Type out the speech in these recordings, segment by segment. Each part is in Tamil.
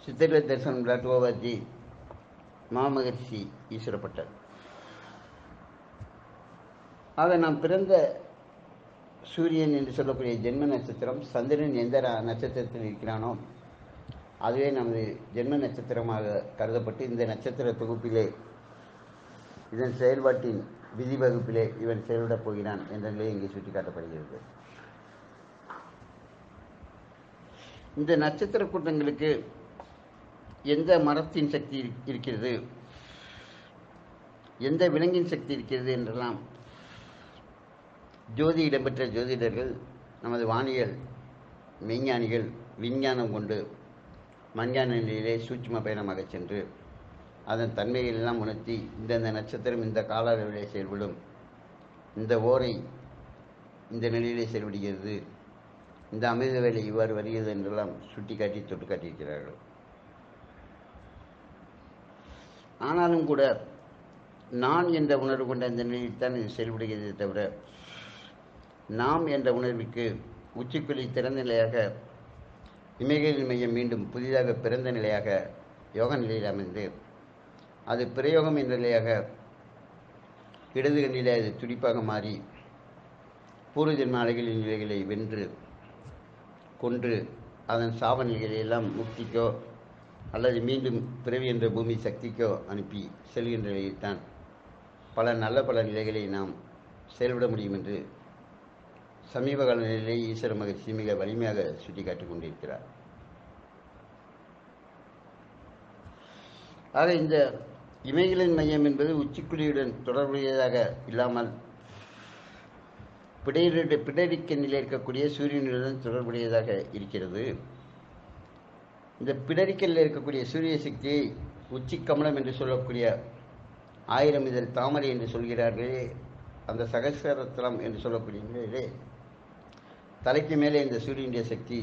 சித்திர தரிசனம் டாட் ஓஆர்ஜி மாமகர்ஷி ஈஸ்வரப்பட்டர் ஆக நாம் பிறந்த சூரியன் என்று சொல்லக்கூடிய ஜென்ம நட்சத்திரம் சந்திரன் எந்த ர- நட்சத்திரத்தில் இருக்கிறானோ அதுவே நமது ஜென்ம நட்சத்திரமாக கருதப்பட்டு இந்த நட்சத்திர தொகுப்பிலே இதன் செயல்பாட்டின் விதி வகுப்பிலே இவன் செயல்படப் போகிறான் என்ற நிலை இங்கே சுட்டிக்காட்டப்படுகிறது இந்த நட்சத்திர கூட்டங்களுக்கு எந்த மரத்தின் சக்தி இரு- இருக்கிறது எந்த விலங்கின் சக்தி இருக்கிறது என்றெல்லாம் ஜோதி இடம்பெற்ற ஜோதிடர்கள் நமது வானியல் மெய்ஞானிகள் விஞ்ஞானம் கொண்டு மஞ்ஞான நிலையிலே சூட்சும பயணமாக சென்று அதன் தன்மைகளெல்லாம் உணர்த்தி இந்தந்த நட்சத்திரம் இந்த கால அளவிலே செயல்படும் இந்த ஓரை இந்த நிலையிலே செயல்படுகிறது இந்த அமிர்த வேலை இவ்வாறு வருகிறது என்றெல்லாம் சுட்டிக்காட்டி தொட்டு காட்டியிருக்கிறார்கள் ஆனாலும் கூட நான் என்ற உணர்வு கொண்ட அந்த நிலையில்தான் இது செயல்படுகிறதே தவிர நாம் என்ற உணர்வுக்கு உச்சிக்குழி திறந்த நிலையாக இமைகளின் மையம் மீண்டும் புதிதாக பிறந்த நிலையாக யோக நிலையில் அமைந்து அது பிரயோகம் என்ற நிலையாக இடது கண்ணிலே அது துடிப்பாக மாறி பூர்வ ஜென்ம அலைகளின் நிலைகளை வென்று கொன்று அதன் சாப நிலைகளை எல்லாம் முக்திக்கோ அல்லது மீண்டும் பிறவி என்ற பூமி சக்திக்கோ அனுப்பி செல்கின்ற நிலையில்தான் பல நல்ல பல நிலைகளை நாம் செயல்பட முடியும் என்று சமீப கால நிலையை ஈஸ்வர மகிழ்ச்சி மிக வலிமையாக சுட்டிக்காட்டிக் கொண்டிருக்கிறார் ஆக இந்த இமைகளின் மையம் என்பது உச்சிக்குழியுடன் தொடர்புடையதாக இல்லாமல் பிடையிட பிடரிக்க நிலை இருக்கக்கூடிய சூரியனுடன் தொடர்புடையதாக இருக்கிறது இந்த பிடரிக்கல்ல இருக்கக்கூடிய சூரிய சக்தியை உச்சி கமலம் என்று சொல்லக்கூடிய ஆயிரம் இதழ் தாமரை என்று சொல்கிறார்களே அந்த சகசரத்தலம் என்று சொல்லக்கூடிய நிலையிலே தலைக்கு மேலே இந்த சூரியனுடைய சக்தி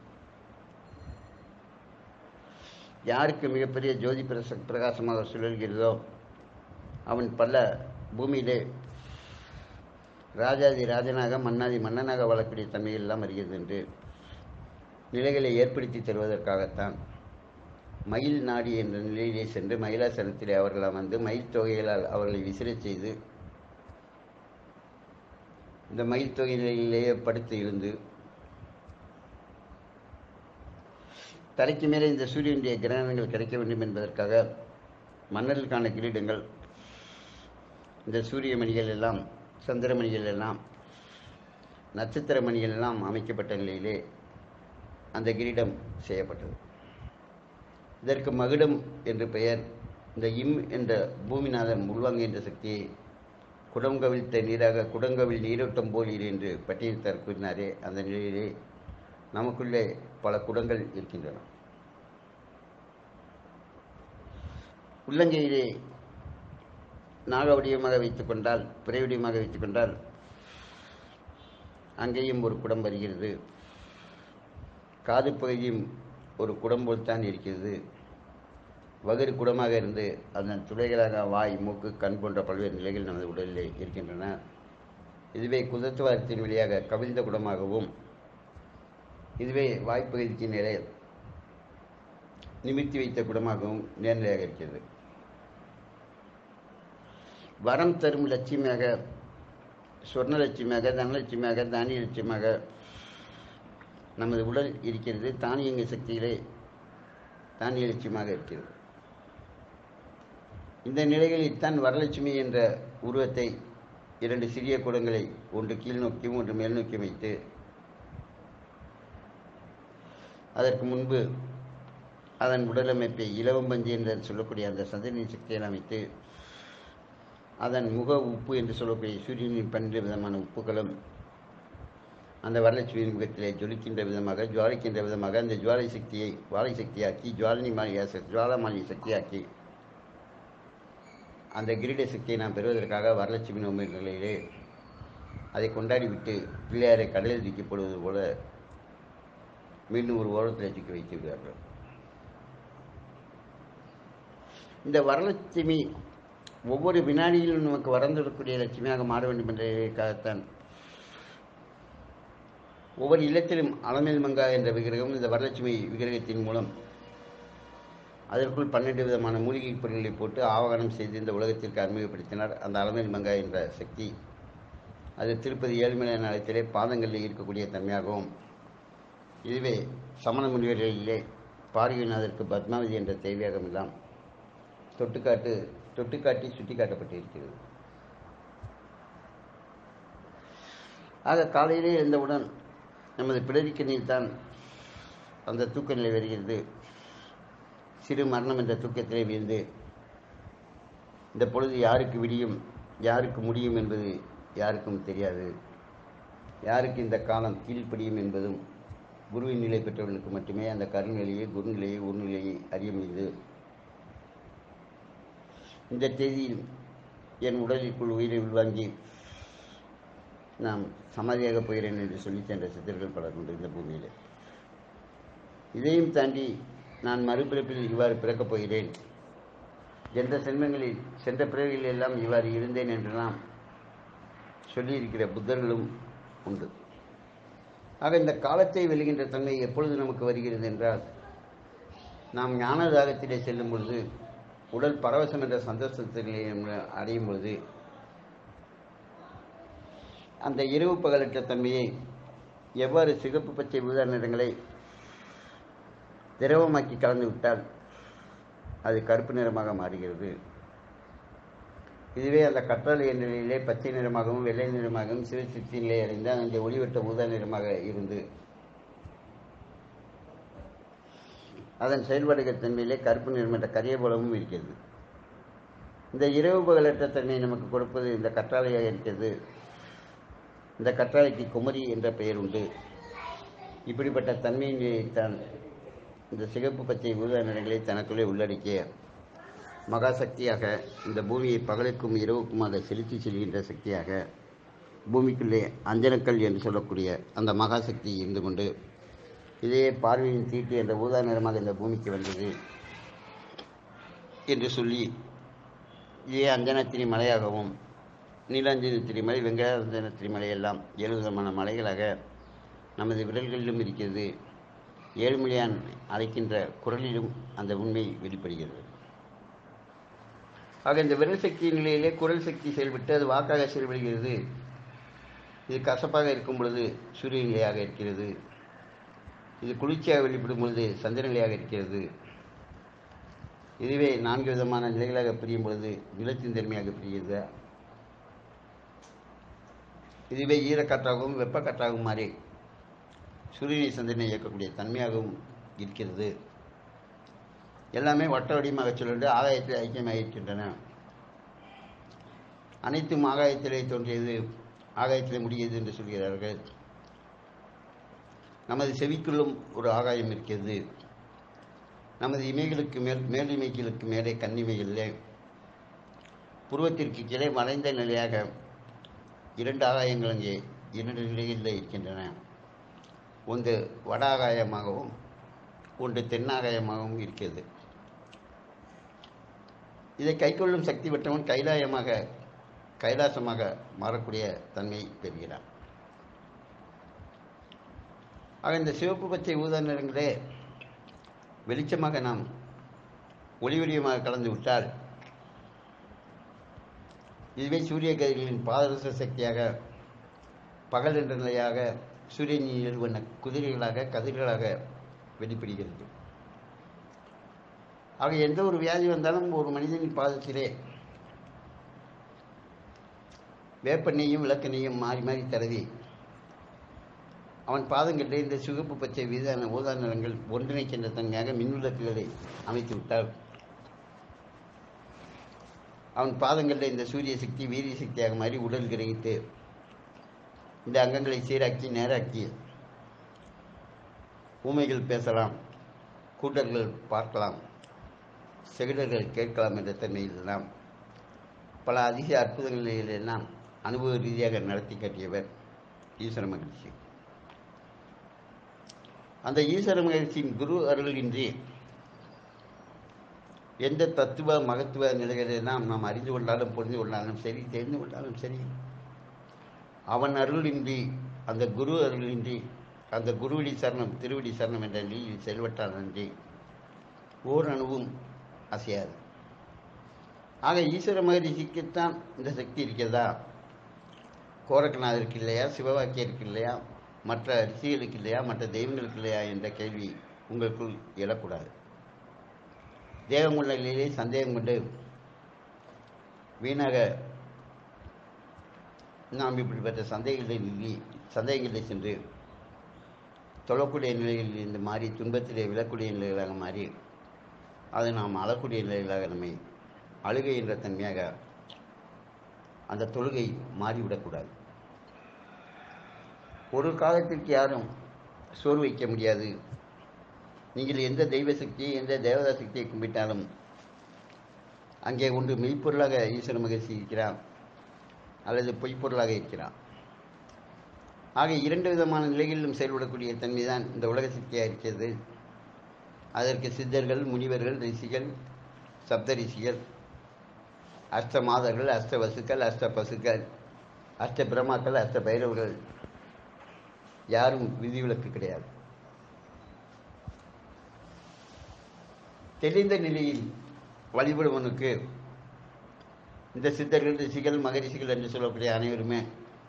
யாருக்கு மிகப்பெரிய ஜோதி பிரச பிரகாசமாக சுழல்கிறதோ அவன் பல பூமியிலே ராஜாதி ராஜனாக மன்னாதி மன்னனாக வாழக்கூடிய தன்மைகள் எல்லாம் வருகிறது என்று நிலைகளை ஏற்படுத்தி தருவதற்காகத்தான் மயில் நாடி என்ற நிலையிலே சென்று மயிலாசனத்திலே அவர்கள் அமர்ந்து மயில் தொகைகளால் அவர்களை விசிறச் செய்து இந்த மயில் தொகை நிலையிலேயே படுத்து இருந்து தலைக்கு மேலே இந்த சூரியனுடைய கிரகணங்கள் கிடைக்க வேண்டும் என்பதற்காக மன்னர்களுக்கான கிரீடங்கள் இந்த சூரிய மணிகள் எல்லாம் சந்திர மணிகள் எல்லாம் நட்சத்திர மணிகள் எல்லாம் அமைக்கப்பட்ட நிலையிலே அந்த கிரீடம் செய்யப்பட்டது இதற்கு மகுடம் என்று பெயர் இந்த இம் என்ற பூமிநாதன் உள்வாங்க என்ற சக்தியை குடங்கவிழ்த்த நீராக குடங்கவில் நீரோட்டம் போல் இரு என்று பட்டியலித்தார் கூறினாரே அந்த நிலையிலே நமக்குள்ளே பல குடங்கள் இருக்கின்றன உள்ளங்கையிலே நாக வடிவமாக வைத்துக் கொண்டால் பிறை வடிவமாக வைத்துக் கொண்டால் அங்கேயும் ஒரு குடம் வருகிறது காது பகுதியும் ஒரு குடம் போல்தான் இருக்கிறது வகுறு குடமாக இருந்து அதன் துளைகளாக வாய் மூக்கு கண் போன்ற பல்வேறு நிலைகள் நமது உடலிலே இருக்கின்றன இதுவே குதத்துவாரத்தின் வழியாக கவிழ்ந்த குடமாகவும் இதுவே வாய்ப்பகுதிக்கு நிலை நிமித்தி வைத்த குடமாகவும் நேர்நிலையாக இருக்கிறது வரம் தரும் லட்சியமாக சொர்ண லட்சியமாக தனலட்சியமாக தானிய லட்சியமாக நமது உடல் இருக்கிறது தானியங்க சக்தியிலே தானிய லட்சியமாக இருக்கிறது இந்த நிலைகளில் தான் வரலட்சுமி என்ற உருவத்தை இரண்டு சிறிய குடங்களை ஒன்று கீழ் நோக்கியும் ஒன்று மேல் நோக்கி வைத்து அதற்கு முன்பு அதன் உடலமைப்பை இலவம்பஞ்சு என்று சொல்லக்கூடிய அந்த சந்திரனின் சக்தியில் அமைத்து அதன் முக உப்பு என்று சொல்லக்கூடிய சூரியனின் பன்னிரு விதமான உப்புகளும் அந்த வரலட்சுமியின் முகத்திலே ஜொலிக்கின்ற விதமாக ஜுவாலிக்கின்ற விதமாக அந்த ஜுவாலை சக்தியை வாழை சக்தியாக்கி ஜுவாலினி மாளிகை ஜுவாலமாலி சக்தியாக்கி அந்த கிரீட சக்தியை நாம் பெறுவதற்காக வரலட்சுமி நோம்பு நிலையிலே அதை கொண்டாடிவிட்டு பிள்ளையாரை கடலில் தூக்கி போடுவது போல மீண்டும் ஒரு ஓரத்தில் தூக்கி வைத்து விடுவார்கள் இந்த வரலட்சுமி ஒவ்வொரு வினாடியிலும் நமக்கு வரந்துவிடக்கூடிய லட்சுமியாக மாற வேண்டும் என்றதற்காகத்தான் ஒவ்வொரு இல்லத்திலும் அலமேல் மங்கா என்ற விக்கிரகம் இந்த வரலட்சுமி விக்கிரகத்தின் மூலம் அதற்குள் பன்னெண்டு விதமான மூலிகை பொருட்களை போட்டு ஆவகனம் செய்து இந்த உலகத்திற்கு அறிமுகப்படுத்தினார் அந்த அலமேல் மங்கா என்ற சக்தி அது திருப்பதி ஏழுமலை நிலையத்திலே பாதங்களில் இருக்கக்கூடிய தன்மையாகவும் இதுவே சமண முனிவர்களிலே பார்வையினாதற்கு பத்மாவதி என்ற தெய்வீகம் எல்லாம் தொட்டுக்காட்டு தொட்டுக்காட்டி சுட்டி காட்டப்பட்டிருக்கிறது ஆக காலையிலே எழுந்தவுடன் நமது பிடரிக்கு நீர்தான் அந்த தூக்க நிலை வருகிறது சிறு மரணம் என்ற தூக்கத்திலே வீழ்ந்து இந்த பொழுது யாருக்கு விடியும் யாருக்கு முடியும் என்பது யாருக்கும் தெரியாது யாருக்கு இந்த காலம் கீழ்ப்படியும் என்பதும் குருவின் நிலை பெற்றவர்களுக்கு மட்டுமே அந்த கருநிலையை குருநிலையை உருநிலையை அறிய முடியுது இந்த தேதியில் என் உடலிற்குள் உயிரை உள்வாங்கி நாம் சமாதியாக போகிறேன் என்று சொல்லி சென்ற சித்தர்கள் பலர் உண்டு இந்த பூமியில் இதையும் தாண்டி நான் மறுபிறப்பில் இவ்வாறு பிறக்கப் போகிறேன் எந்த செல்வங்களில் சென்ற பிறவிகளில் எல்லாம் இவ்வாறு இருந்தேன் என்றெல்லாம் சொல்லியிருக்கிற புத்தர்களும் உண்டு ஆக இந்த காலத்தை வெல்கின்ற தன்மை எப்பொழுது நமக்கு வருகிறது என்றால் நாம் ஞானதாகத்திலே செல்லும் பொழுது உடல் பரவசம் என்ற சந்தோஷத்திலே அடையும் பொழுது அந்த இரவு பகலற்ற தன்மையை எவ்வாறு சிகப்பு பச்சை ஊதா நிறங்களை திரவமாக்கி கலந்து விட்டால் அது கருப்பு நிறமாக மாறுகிறது இதுவே அந்த கற்றாழை என்ற நிலையிலே பச்சை நிறமாகவும் வெள்ளை நிறமாகவும் சிவசித்தி நிலை அடைந்து அந்த ஒளிவட்ட ஊதா நிறமாக இருந்து அதன் செயல்பாடுகள் தன்மையிலே கருப்பு நிறம் என்ற கரிய போலவும் இருக்கிறது இந்த இரவு பகலற்ற தன்மை நமக்கு கொடுப்பது இந்த கற்றாழையாக இருக்கிறது இந்த கற்றாழைக்கு குமரி என்ற பெயர் உண்டு இப்படிப்பட்ட தன்மையின் நிலையைத்தான் இந்த சிகப்பு பச்சை ஊதா நிறங்களை தனக்குள்ளே உள்ளடக்கிய மகாசக்தியாக இந்த பூமியை பகலுக்கும் இரவுக்கும் அதை செலுத்தி செல்கின்ற சக்தியாக பூமிக்குள்ளே அஞ்சனக்கல் என்று சொல்லக்கூடிய அந்த மகாசக்தி இருந்து கொண்டு இதே பார்வையின் தீட்டு என்ற ஊதா நிறமாக இந்த பூமிக்கு வந்தது என்று சொல்லி இதே அஞ்சனத்திரி மலையாகவும் நீலாஞ்சனத்திரி மலை வெங்காயஞ்சனத்திரி மலையெல்லாம் ஏழு விதமான மலைகளாக நமது விரல்களிலும் இருக்கிறது ஏழுமலையான் அழைக்கின்ற குரலிலும் அந்த உண்மை வெளிப்படுகிறது ஆக இந்த விரல் சக்தி நிலையிலே குரல் சக்தி செயல்பட்டு அது வாக்காக செயல்படுகிறது இது கசப்பாக இருக்கும் பொழுது சூரிய நிலையாக இருக்கிறது இது குளிர்ச்சியாக வெளிப்படும் பொழுது சந்திர நிலையாக இருக்கிறது இதுவே நான்கு விதமான நிலைகளாக பிரியும் பொழுது நிலத்தின் தன்மையாக பிரிகிறது இதுவே ஈரக்காற்றாகவும் வெப்பக்காற்றாகவும் மாறி சூரியனை சந்திரனை இயக்கக்கூடிய தன்மையாகவும் இருக்கிறது எல்லாமே வட்ட வடிவமாக சொல்லிட்டு ஆகாயத்தில் ஐக்கியமாக இருக்கின்றன அனைத்தும் ஆகாயத்திலே தோன்றியது ஆகாயத்திலே முடியது என்று சொல்கிறார்கள் நமது செவிக்குள்ளும் ஒரு ஆகாயம் இருக்கிறது நமது இமைகளுக்கு மேல் மேல் இமைகளுக்கு மேலே கண்ணிமைகளிலே புருவத்திற்கு கீழே மறைந்த நிலையாக இரண்டு ஆகாயங்கள் அங்கே இரண்டு நிலைகளில் இருக்கின்றன ஒன்று வட ஆகாயமாகவும் ஒன்று தென்னாகாயமாகவும் இருக்கிறது இதை கைக்கொள்ளும் சக்தி பெற்றவன் கைலாயமாக கைலாசமாக மாறக்கூடிய தன்மை பெறுகிறான் ஆக இந்த சிவப்பு பச்சை ஊதா நிறங்களே வெளிச்சமாக நாம் ஒளி வடிவமாக கலந்து விட்டால் இதுவே சூரிய கதிர்களின் பாதரச சக்தியாக பகல் என்ற நிலையாக சூரியனின் நிறுவன குதிரைகளாக கதிர்களாக வெளிப்படுகிறது ஆக எந்த ஒரு வியாதி வந்தாலும் ஒரு மனிதனின் பாதத்திலே வேப்பெண்ணையும் விளக்கெண்ணையும் மாறி மாறி தடவி அவன் பாதங்களிலே இந்த சிவப்பு பச்சை வீதான ஊதா நிறங்கள் ஒன்றிணைக்கின்ற தன்மையாக மின்விளக்குகளை அமைத்து விட்டால் அவன் பாதங்களில் இந்த சூரிய சக்தி வீரிய சக்தியாக மாறி உடல் கிரகித்து இந்த அங்கங்களை சீராக்கி நேராக்கி ஊமைகள் பேசலாம் கூட்டர்கள் பார்க்கலாம் செவிடர்கள் கேட்கலாம் என்ற தன்மையிலெல்லாம் பல அதிக அற்புதங்களிலெல்லாம் அனுபவ ரீதியாக நடத்தி காட்டியவர் ஈஸ்வர மகிழ்ச்சி அந்த ஈஸ்வர மகிழ்ச்சியின் குரு அருளின்றி எந்த தத்துவ மகத்துவ நிலைகளெல்லாம் நாம் அறிந்து கொண்டாலும் புரிந்து கொண்டாலும் சரி தெரிந்து கொண்டாலும் சரி அவன் அருளின்றி அந்த குரு அருளின்றி அந்த குருவடி சரணம் திருவடி சரணம் என்ற நிலையில் செயல்பட்டால் நன்றி ஓர் அணுவும் அசையாது ஆக ஈஸ்வர மகரிஷிக்குத்தான் இந்த சக்தி இருக்கிறதா கோரக்கநாதருக்கு இல்லையா சிவவாக்கியருக்கு இல்லையா மற்ற ரிஷிகளுக்கு இல்லையா மற்ற தெய்வங்களுக்கு இல்லையா என்ற கேள்வி உங்களுக்குள் எழக்கூடாது தேவமுள்ள நிலையிலே சந்தேகம் கொண்டு வீணாக நாம் இப்படிப்பட்ட சந்தேகங்களை நில்லி சந்தேகங்களை சென்று தொழக்கூடிய நிலையில் இருந்து மாறி துன்பத்திலே விழக்கூடிய நிலைகளாக மாறி அது நாம் அழக்கூடிய நிலைகளாக நம்மை அழுகை என்ற தன்மையாக அந்த தொழுகை மாறிவிடக்கூடாது ஒரு காலத்திற்கு யாரும் சோறு வைக்க முடியாது நீங்கள் எந்த தெய்வ சக்தியை எந்த தேவதா சக்தியை கும்பிட்டாலும் அங்கே ஒன்று மெய்ப்பொருளாக ஈஸ்வர மகிழ்ச்சி இருக்கிறான் அல்லது பொய்ப்பொருளாக இருக்கிறான் ஆக இரண்டு விதமான நிலைகளிலும் செயல்படக்கூடிய தன்மைதான் இந்த உலக சக்தியாக இருக்கிறது அதற்கு சித்தர்கள் முனிவர்கள் ரிஷிகள் சப்த ரிஷிகள் அஷ்ட மாதர்கள் அஷ்ட வசுக்கள் அஷ்ட பசுக்கள் அஷ்ட பிரமாக்கள் அஷ்ட பைரவர்கள் யாரும் விதிவிலக்கு கிடையாது தெளிந்த நிலையில் வழிபடுவனுக்கு இந்த சித்தர்கள் ரிஷிகள் மகரிஷிகள் என்று சொல்லக்கூடிய அனைவருமே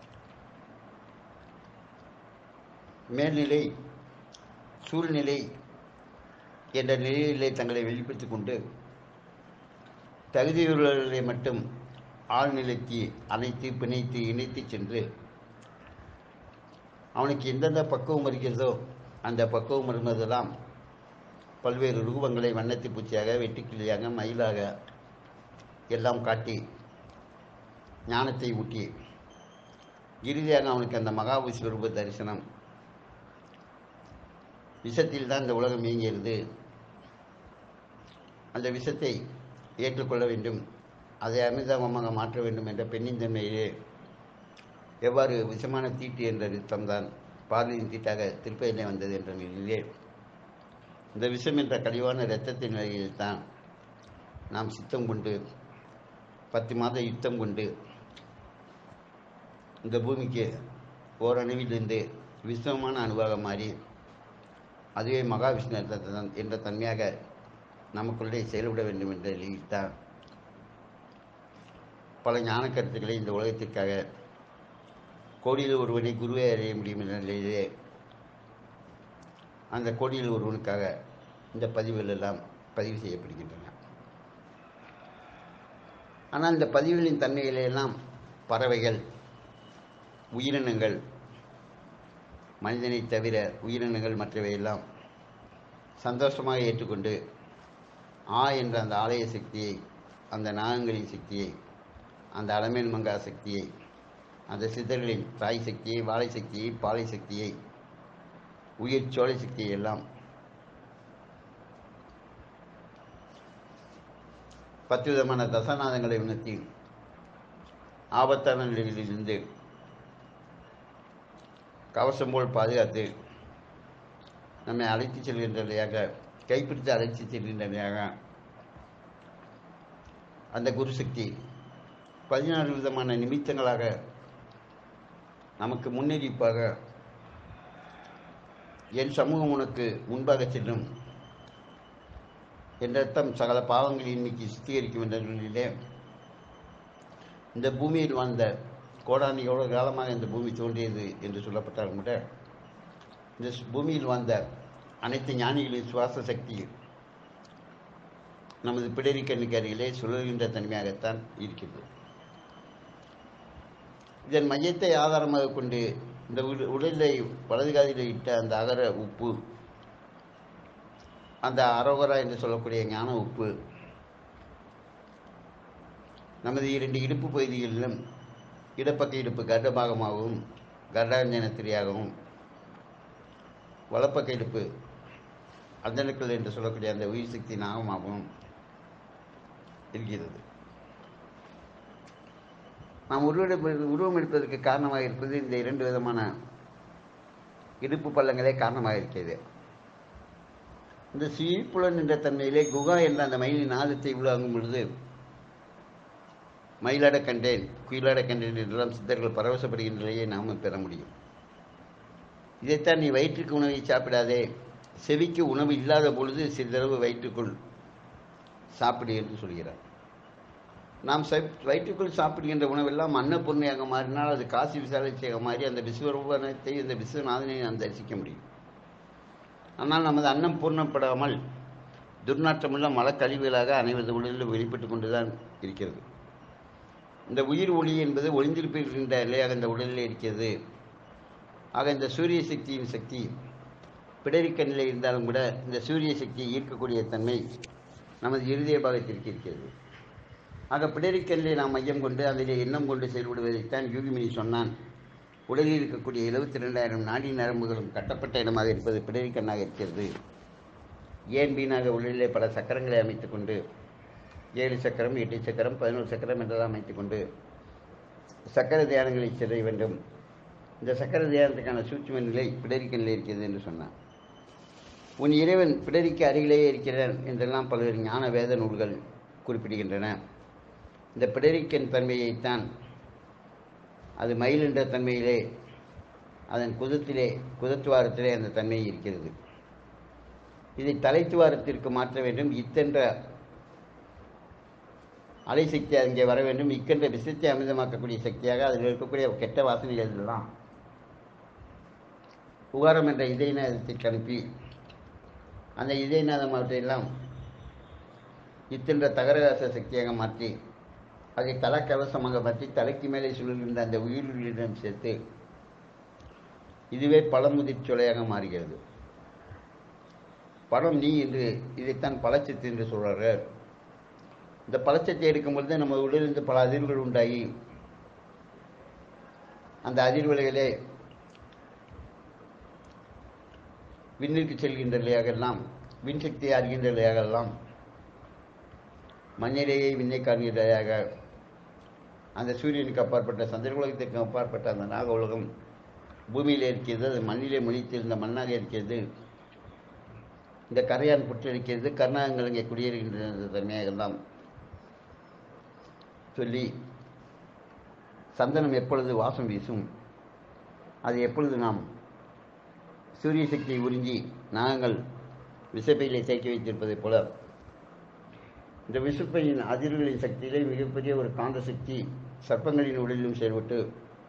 மேல்நிலை சூழ்நிலை என்ற நிலையிலே தங்களை வெளிப்படுத்திக் கொண்டு தகுதியுள்ளவர்களை மட்டும் ஆழ்நிலைக்கு அணைத்து பிணைத்து இணைத்து சென்று அவனுக்கு எந்தெந்த பக்குவம் இருக்கிறதோ அந்த பக்குவம் இருந்ததெல்லாம் பல்வேறு ரூபங்களை வண்ணத்தி பூச்சியாக வெட்டுக்கிளியாக மயிலாக எல்லாம் காட்டி ஞானத்தை ஊட்டி இறுதியாக அவனுக்கு அந்த மகாவிஸ்வரூப தரிசனம் விஷத்தில் தான் இந்த உலகம் இயங்கியது அந்த விஷத்தை ஏற்றுக்கொள்ள வேண்டும் அதை அமிர்தமாக மாற்ற வேண்டும் என்ற பெண்ணின் தன்மையிலே எவ்வாறு விஷமான தீட்டு என்ற யுத்தம்தான் பார்லியின் தீட்டாக திருப்பதியிலே வந்தது என்ற நிலையிலே இந்த விஷம் என்ற கழிவான இரத்தத்தின் நிலையில்தான் நாம் சித்தம் கொண்டு பத்து மாத யுத்தம் கொண்டு இந்த பூமிக்கு ஓரணுவிலிருந்து விஸ்வமான அணுவாக மாறி அதுவே மகாவிஷ்ணு என்ற தன்- என்ற தன்மையாக நமக்குள்ளே செயல்பட வேண்டும் என்ற நிலையில்தான் பல ஞான கருத்துக்களை இந்த உலகத்திற்காக கோடியில் ஒருவனை குருவை அடைய முடியும் என்ற நிலையிலே அந்த கோடியில் ஒருவனுக்காக இந்த பதிவுகள் எல்லாம் பதிவு செய்யப்படுகின்றன ஆனால் இந்த பதிவுகளின் தன்மைகளை எல்லாம் பறவைகள் உயிரினங்கள் மனிதனை தவிர உயிரினங்கள் மற்றவையெல்லாம் சந்தோஷமாக ஏற்றுக்கொண்டு ஆ என்ற அந்த ஆலய சக்தியை அந்த நாகங்களின் சக்தியை அந்த அலமேல் மங்கா சக்தியை அந்த சித்தர்களின் தாய் சக்தியை வாழை சக்தியை பாலை சக்தியை உயிர் சோலை சக்தியை எல்லாம் பத்து விதமான தசநாதங்களை உணர்த்தி ஆபத்தான நிலைகளிலிருந்து கவசம் போல் பாதுகாத்து நம்மை அழைத்து செல்கின்ற நிலையாக கைப்பிடித்து அழைத்து செல்கின்ற நிலையாக அந்த குரு சக்தி பதினாறு விதமான நிமித்தங்களாக நமக்கு முன்னறிவிப்பாக என் சமூகம் உனக்கு முன்பாக செல்லும் என்ற அர்த்தம் சகல பாவங்களை இன்னைக்கு சுத்திகரிக்கும் என்ற நிலையிலே இந்த பூமியில் வாழ்ந்த கோடானி எவ்வளவு காலமாக இந்த பூமி தோன்றியது என்று சொல்லப்பட்டாலும் கூட இந்த சு- பூமியில் வாழ்ந்த அனைத்து ஞானிகளின் சுவாச சக்தி நமது பிடரி கண்ணுக்கு அருகிலே சுழல்கின்ற தன்மையாகத்தான் இருக்கிறது இதன் மையத்தை ஆதாரமாக கொண்டு இந்த உட- உடலை வலது காதில் இட்ட அந்த அகர உப்பு அந்த அரோகரா என்று சொல்லக்கூடிய ஞான உப்பு நமது இரண்டு இடுப்பு பகுதிகளிலும் இடப்பக்க இடுப்பு கர்ப்பபாகமாகவும் கர்டாஞ்சனத்திரியாகவும் வலப்பக்க இடுப்பு அந்தனுக்கள் என்று சொல்லக்கூடிய அந்த உயிர் சக்தி நாகமாகவும் இருக்கிறது நாம் உருவெடுப்பது உருவம் எடுப்பதற்கு காரணமாக இருப்பது இந்த இரண்டு விதமான இடுப்பு பள்ளங்களே காரணமாக இருக்கிறது இந்த சீப்புலன் என்ற தன்மையிலே குகா என்ற அந்த மயிலின் நாதத்தை உள்வாங்கும் பொழுது மயிலாட கண்டேன் குயிலாட கண்டேன் என்றெல்லாம் சித்தர்கள் பரவசப்படுகின்ற நிலையை நாமும் பெற முடியும் இதைத்தான் நீ வயிற்றுக்கு உணவை சாப்பிடாதே செவிக்கு உணவு இல்லாத பொழுது சிறிதளவு வயிற்றுக்குள் சாப்பிடு என்று சொல்கிறார் நாம் செப் வயிற்றுக்குள் சாப்பிடுகின்ற உணவெல்லாம் அன்னபூர்ணையாக மாறினால் அது காசி விசாலட்சியாக மாறி அந்த விஸ்வரூபனத்தை இந்த விஸ்வநாதனை நாம் தரிசிக்க முடியும் ஆனால் நமது அன்னம் பூர்ணப்படாமல் துர்நாற்றமுள்ள மலக்கழிவுகளாக அனைவரது உடலிலும் வெளிப்பட்டு கொண்டுதான் இருக்கிறது இந்த உயிர் ஒளி என்பது ஒளிந்திருப்பிருக்கின்ற நிலையாக இந்த உடலில் இருக்கிறது ஆக இந்த சூரிய சக்தியின் சக்தி பிடரிக்க நிலை இருந்தாலும் கூட இந்த சூரிய சக்தியை ஈர்க்கக்கூடிய தன்மை நமது இருதய பாகத்திற்கு இருக்கிறது ஆக பிடரிக்கல்லை நாம் மையம் கொண்டு அதிலே எண்ணம் கொண்டு செயல்படுவதைத்தான் யூகிமினி சொன்னான் உடலில் இருக்கக்கூடிய எழுபத்தி ரெண்டாயிரம் நாடி நரம்புகளும் கட்டப்பட்ட இடமாக இருப்பது பிடரிக்கண்ணாக இருக்கிறது ஏன் வீணாக உடலிலே பல சக்கரங்களை அமைத்துக் கொண்டு ஏழு சக்கரம் எட்டு சக்கரம் பதினோரு சக்கரம் என்றெல்லாம் அமைத்துக் கொண்டு சக்கர தியானங்களை செய்ய வேண்டும் இந்த சக்கர தியானத்துக்கான சூட்சும நிலை பிடரிக்க நிலை இருக்கிறது என்று சொன்னான் உன் இறைவன் பிடரிக்கு அருகிலேயே இருக்கிறான் என்றெல்லாம் பல்வேறு ஞான வேத நூல்கள் குறிப்பிடுகின்றன இந்த பிடரிக்கன் தன்மையைத்தான் அது மயில் என்ற தன்மையிலே அதன் குதத்திலே குதத்துவாரத்திலே அந்த தன்மை இருக்கிறது இதை தலைத்துவாரத்திற்கு மாற்ற வேண்டும் இத்தென்ற அலை சக்தி அங்கே வர வேண்டும் இக்கென்ற விஷத்தை அமிர்தமாக்கக்கூடிய சக்தியாக அதில் இருக்கக்கூடிய கெட்ட வாசனைகள் எல்லாம் உகாரம் என்ற இதயநாதத்திற்கு அனுப்பி அந்த இதயநாதம் அவற்றையெல்லாம் இத்தென்ற தகரகாச சக்தியாக மாற்றி அதை தலக்கவசமாக மாற்றி தலைக்கு மேலே சுழல்கின்ற அந்த உயிரிடம் சேர்த்து இதுவே பழமுதிர் சோலையாக மாறுகிறது பழம் நீ என்று இதைத்தான் பழச்சத்து என்று சொல்கிறார்கள் இந்த பழச்சத்தை எடுக்கும் பொழுது நம்ம உடலிருந்து பல அதிர்வுகள் உண்டாகி அந்த அதிர்வுகளே விண்ணிற்கு செல்கின்ற நிலையாகலாம் விண்சக்தியை அறிகின்ற நிலையாகலாம் மண்ணிலேயே விண்ணை காண்கிறதாக அந்த சூரியனுக்கு அப்பாற்பட்ட சந்திரகுலகத்திற்கு அப்பாற்பட்ட அந்த நாக உலகம் பூமியில் இருக்கிறது அது மண்ணிலே மொழித்திருந்த மண்ணாக இருக்கிறது இந்த கரையான் புற்றிருக்கிறது கர்நாகங்கள் இங்கே குடியேறுகின்ற தன்மையாகலாம் சொல்லி சந்தனம் எப்பொழுது வாசம் வீசும் அது எப்பொழுது நாம் சூரிய சக்தியை உறிஞ்சி நாகங்கள் விசப்பையிலே தேக்கி வைத்திருப்பதைப் போல இந்த விசுப்பையின் அதிர்வுகளின் சக்தியிலே மிகப்பெரிய ஒரு காந்த சக்தி சர்ப்பங்களின் உடலிலும் செயல்பட்டு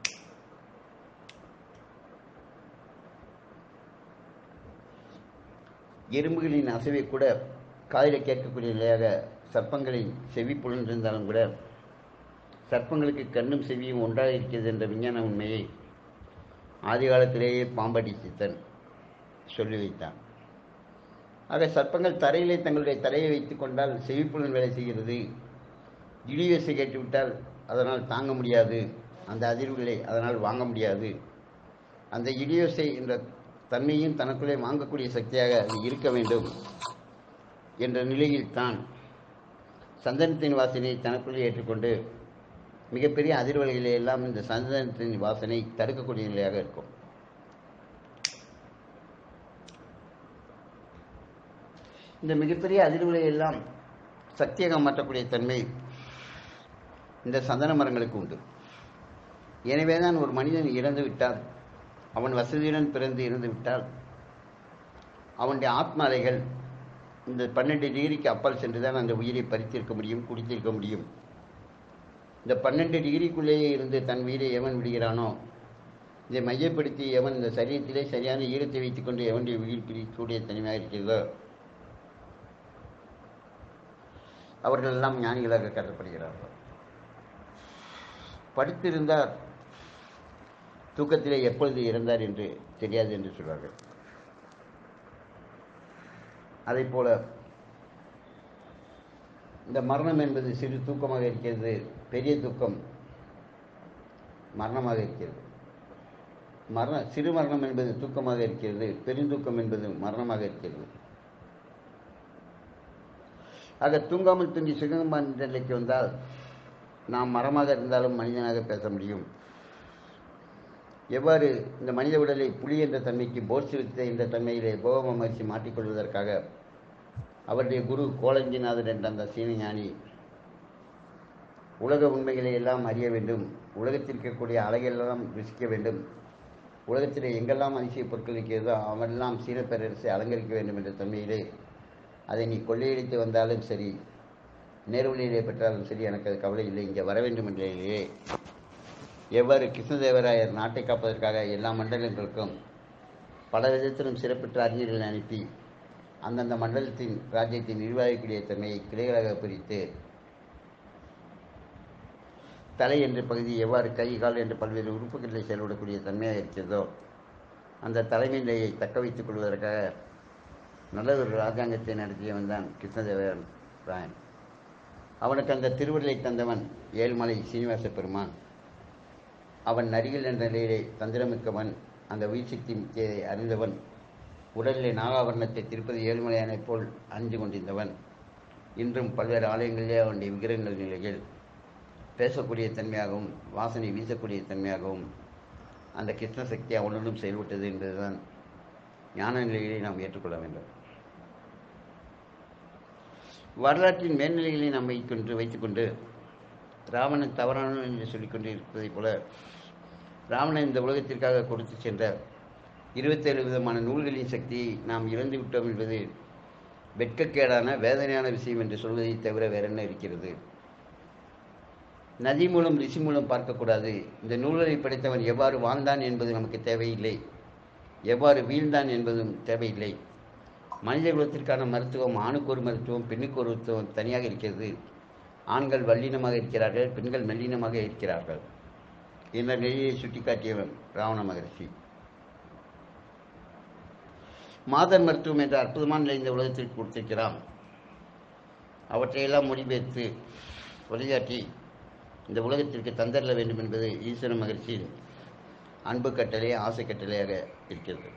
எறும்புகளின் அசைவை கூட காதில் கேட்கக்கூடிய நிலையாக சர்ப்பங்களின் செவி புலன்றிருந்தாலும் கூட சர்ப்பங்களுக்கு கண்ணும் செவியும் ஒன்றாக இருக்கிறது என்ற விஞ்ஞான உண்மையை ஆதி காலத்திலேயே பாம்படி சித்தன் சொல்லி வைத்தான் ஆக சர்ப்பங்கள் தரையிலே தங்களுடைய தலையை வைத்துக் கொண்டால் செவிப்புலன் வேலை செய்கிறது இடியோசை கேட்டுவிட்டால் அதனால் தாங்க முடியாது அந்த அதிர்வுகளை அதனால் வாங்க முடியாது அந்த இடியோசை என்ற தன்மையும் தனக்குள்ளே வாங்கக்கூடிய சக்தியாக அது இருக்க வேண்டும் என்ற நிலையில் தான் சந்தனத்தின் வாசனையை தனக்குள்ளே ஏற்றுக்கொண்டு மிகப்பெரிய அதிர்வலைகளை எல்லாம் இந்த சந்தனத்தின் வாசனை தடுக்கக்கூடிய நிலையாக இருக்கும் இந்த மிகப்பெரிய அதிர்வுகளை எல்லாம் சக்தியாக மாற்றக்கூடிய தன்மை இந்த சந்தன மரங்களுக்கு உண்டு எனவே தான் ஒரு மனிதன் இறந்து விட்டால் அவன் வசதியுடன் பிறந்து இறந்து விட்டால் அவனுடைய ஆத்மாலைகள் இந்த பன்னெண்டு டிகிரிக்கு அப்பால் சென்று தான் அந்த உயிரை பறித்திருக்க முடியும் குடித்திருக்க முடியும் இந்த பன்னெண்டு டிகிரிக்குள்ளேயே இருந்து தன் உயிரை எவன் விடுகிறானோ இதை மையப்படுத்தி எவன் இந்த சரீரத்திலே சரியான ஈரத்தை வைத்துக்கொண்டு எவனுடைய உயிர் பிரிக்கக்கூடிய தனிமையாக இருக்கிறதோ அவர்கள் எல்லாம் ஞானிகளாக கருதப்படுகிறார்கள் படுத்திருந்தார் தூக்கத்திலே எப்பொழுது இறந்தார் என்று தெரியாது என்று சொல்வார்கள் அதை போல இந்த மரணம் என்பது சிறு தூக்கமாக இருக்கிறது பெரிய தூக்கம் மரணமாக இருக்கிறது மரண சிறு மரணம் என்பது தூக்கமாக இருக்கிறது பெருந்தூக்கம் என்பது மரணமாக இருக்கிறது ஆக தூங்காமல் தூங்கி சுகமான நிலைக்கு வந்தால் நாம் மரமாக இருந்தாலும் மனிதனாக பேச முடியும் எவ்வாறு இந்த மனித உடலை புலி என்ற தன்மைக்கு போர்சிவித்த என்ற தன்மையிலே போகம மகிழ்ச்சி மாற்றிக்கொள்வதற்காக அவருடைய குரு கோலஞ்சிநாதர் என்ற அந்த சீன ஞானி உலக உண்மைகளை எல்லாம் அறிய வேண்டும் உலகத்தில் இருக்கக்கூடிய அலைகளெல்லாம் ருசிக்க வேண்டும் உலகத்திலே எங்கெல்லாம் அதிசய பொருட்கள் இருக்கிறதோ அவெல்லாம் சீரப்பேரரசை அலங்கரிக்க வேண்டும் என்ற தன்மையிலே அதை நீ கொள்ளையடித்து வந்தாலும் சரி நேர்வழியிலே பெற்றாலும் சரி எனக்கு அது கவலை இல்லை இங்கே வர வேண்டும் என்றே எவ்வாறு கிருஷ்ணதேவராயர் நாட்டை காப்பதற்காக எல்லா மண்டலங்களுக்கும் பல விதத்திலும் சிறப்பெற்ற அறிஞர்களை அனுப்பி அந்தந்த மண்டலத்தின் ராஜ்யத்தின் நிர்வாகிக்கூடிய தன்மையை கிளைகளாக பிரித்து தலை என்ற பகுதி எவ்வாறு கை கால் என்ற பல்வேறு உறுப்புகளில் செயல்படக்கூடிய தன்மையாக இருக்கிறதோ அந்த தலைமை நிலையை தக்க வைத்துக் கொள்வதற்காக நல்ல ஒரு ராஜாங்கத்தை நடத்தியவன் தான் கிருஷ்ணதேவன் ராயன் அவனுக்கு அந்த திருவருளை தந்தவன் ஏழ்மலை சீனிவாச பெருமான் அவன் நரிகள் என்ற நிலையிலே தந்திரமிக்கவன் அந்த உயிர்சக்தி முக்கியதை அறிந்தவன் உடலிலே நாகாவரணத்தை திருப்பதி ஏழுமலையானைப் போல் அணிந்து கொண்டிருந்தவன் இன்றும் பல்வேறு ஆலயங்களிலே அவனுடைய விக்கிரகங்கள் நிலையில் பேசக்கூடிய தன்மையாகவும் வாசனை வீசக்கூடிய தன்மையாகவும் அந்த கிருஷ்ண சக்தி அவனுடன் செயல்பட்டது என்பதுதான் ஞான நிலையிலே நாம் ஏற்றுக்கொள்ள வேண்டும் வரலாற்றின் மேல்நிலைகளை நாம் வைக்கொண்டு வைத்துக்கொண்டு ராவணன் தவறானவன் என்று சொல்லிக்கொண்டு இருப்பதைப் போல ராவணன் இந்த உலகத்திற்காக கொடுத்து சென்ற இருபத்தேழு விதமான நூல்களின் சக்தியை நாம் இழந்து விட்டோம் என்பது வெட்கக்கேடான வேதனையான விஷயம் என்று சொல்வதை தவிர வேற என்ன இருக்கிறது நதி மூலம் ரிஷி மூலம் பார்க்கக்கூடாது இந்த நூல்களை படைத்தவன் எவ்வாறு வாழ்ந்தான் என்பது நமக்கு தேவையில்லை எவ்வாறு வீழ்ந்தான் என்பதும் தேவையில்லை மனித குலத்திற்கான மருத்துவம் ஆணுக்கு ஒரு மருத்துவம் பெண்ணுக்கு ஒரு மருத்துவம் தனியாக இருக்கிறது ஆண்கள் வல்லினமாக இருக்கிறார்கள் பெண்கள் மெல்லினமாக இருக்கிறார்கள் என்ற நிலையை சுட்டிக்காட்டியவன் ராவண மகரிஷி மாதர் மருத்துவம் என்ற அற்புதமான நிலை இந்த உலகத்திற்கு கொடுத்திருக்கிறான் அவற்றையெல்லாம் மொழிபெயர்த்து வழிகாட்டி இந்த உலகத்திற்கு தந்தரல வேண்டும் என்பது ஈஸ்வர மகிழ்ச்சியின் அன்பு கட்டளை ஆசை கட்டளையாக இருக்கிறது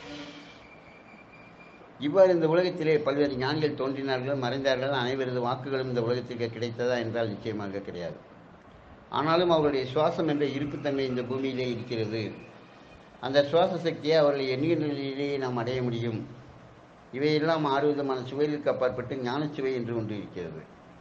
இவ்வாறு இந்த உலகத்திலே பல்வேறு ஞானிகள் தோன்றினார்கள் மறைந்தார்கள் அனைவரது வாக்குகளும் இந்த உலகத்திற்கு கிடைத்ததா என்றால் நிச்சயமாக கிடையாது ஆனாலும் அவர்களுடைய சுவாசம் என்ற இருப்புத்தன்மை இந்த பூமியிலே இருக்கிறது அந்த சுவாச சக்தியை அவர்களை எண்ணுகின்ற நிலையிலேயே நாம் அடைய முடியும் இவையெல்லாம் ஆறு விதமான சுவைகளுக்கு அப்பாற்பட்டு ஞானச்சுவை என்று ஒன்று இருக்கிறது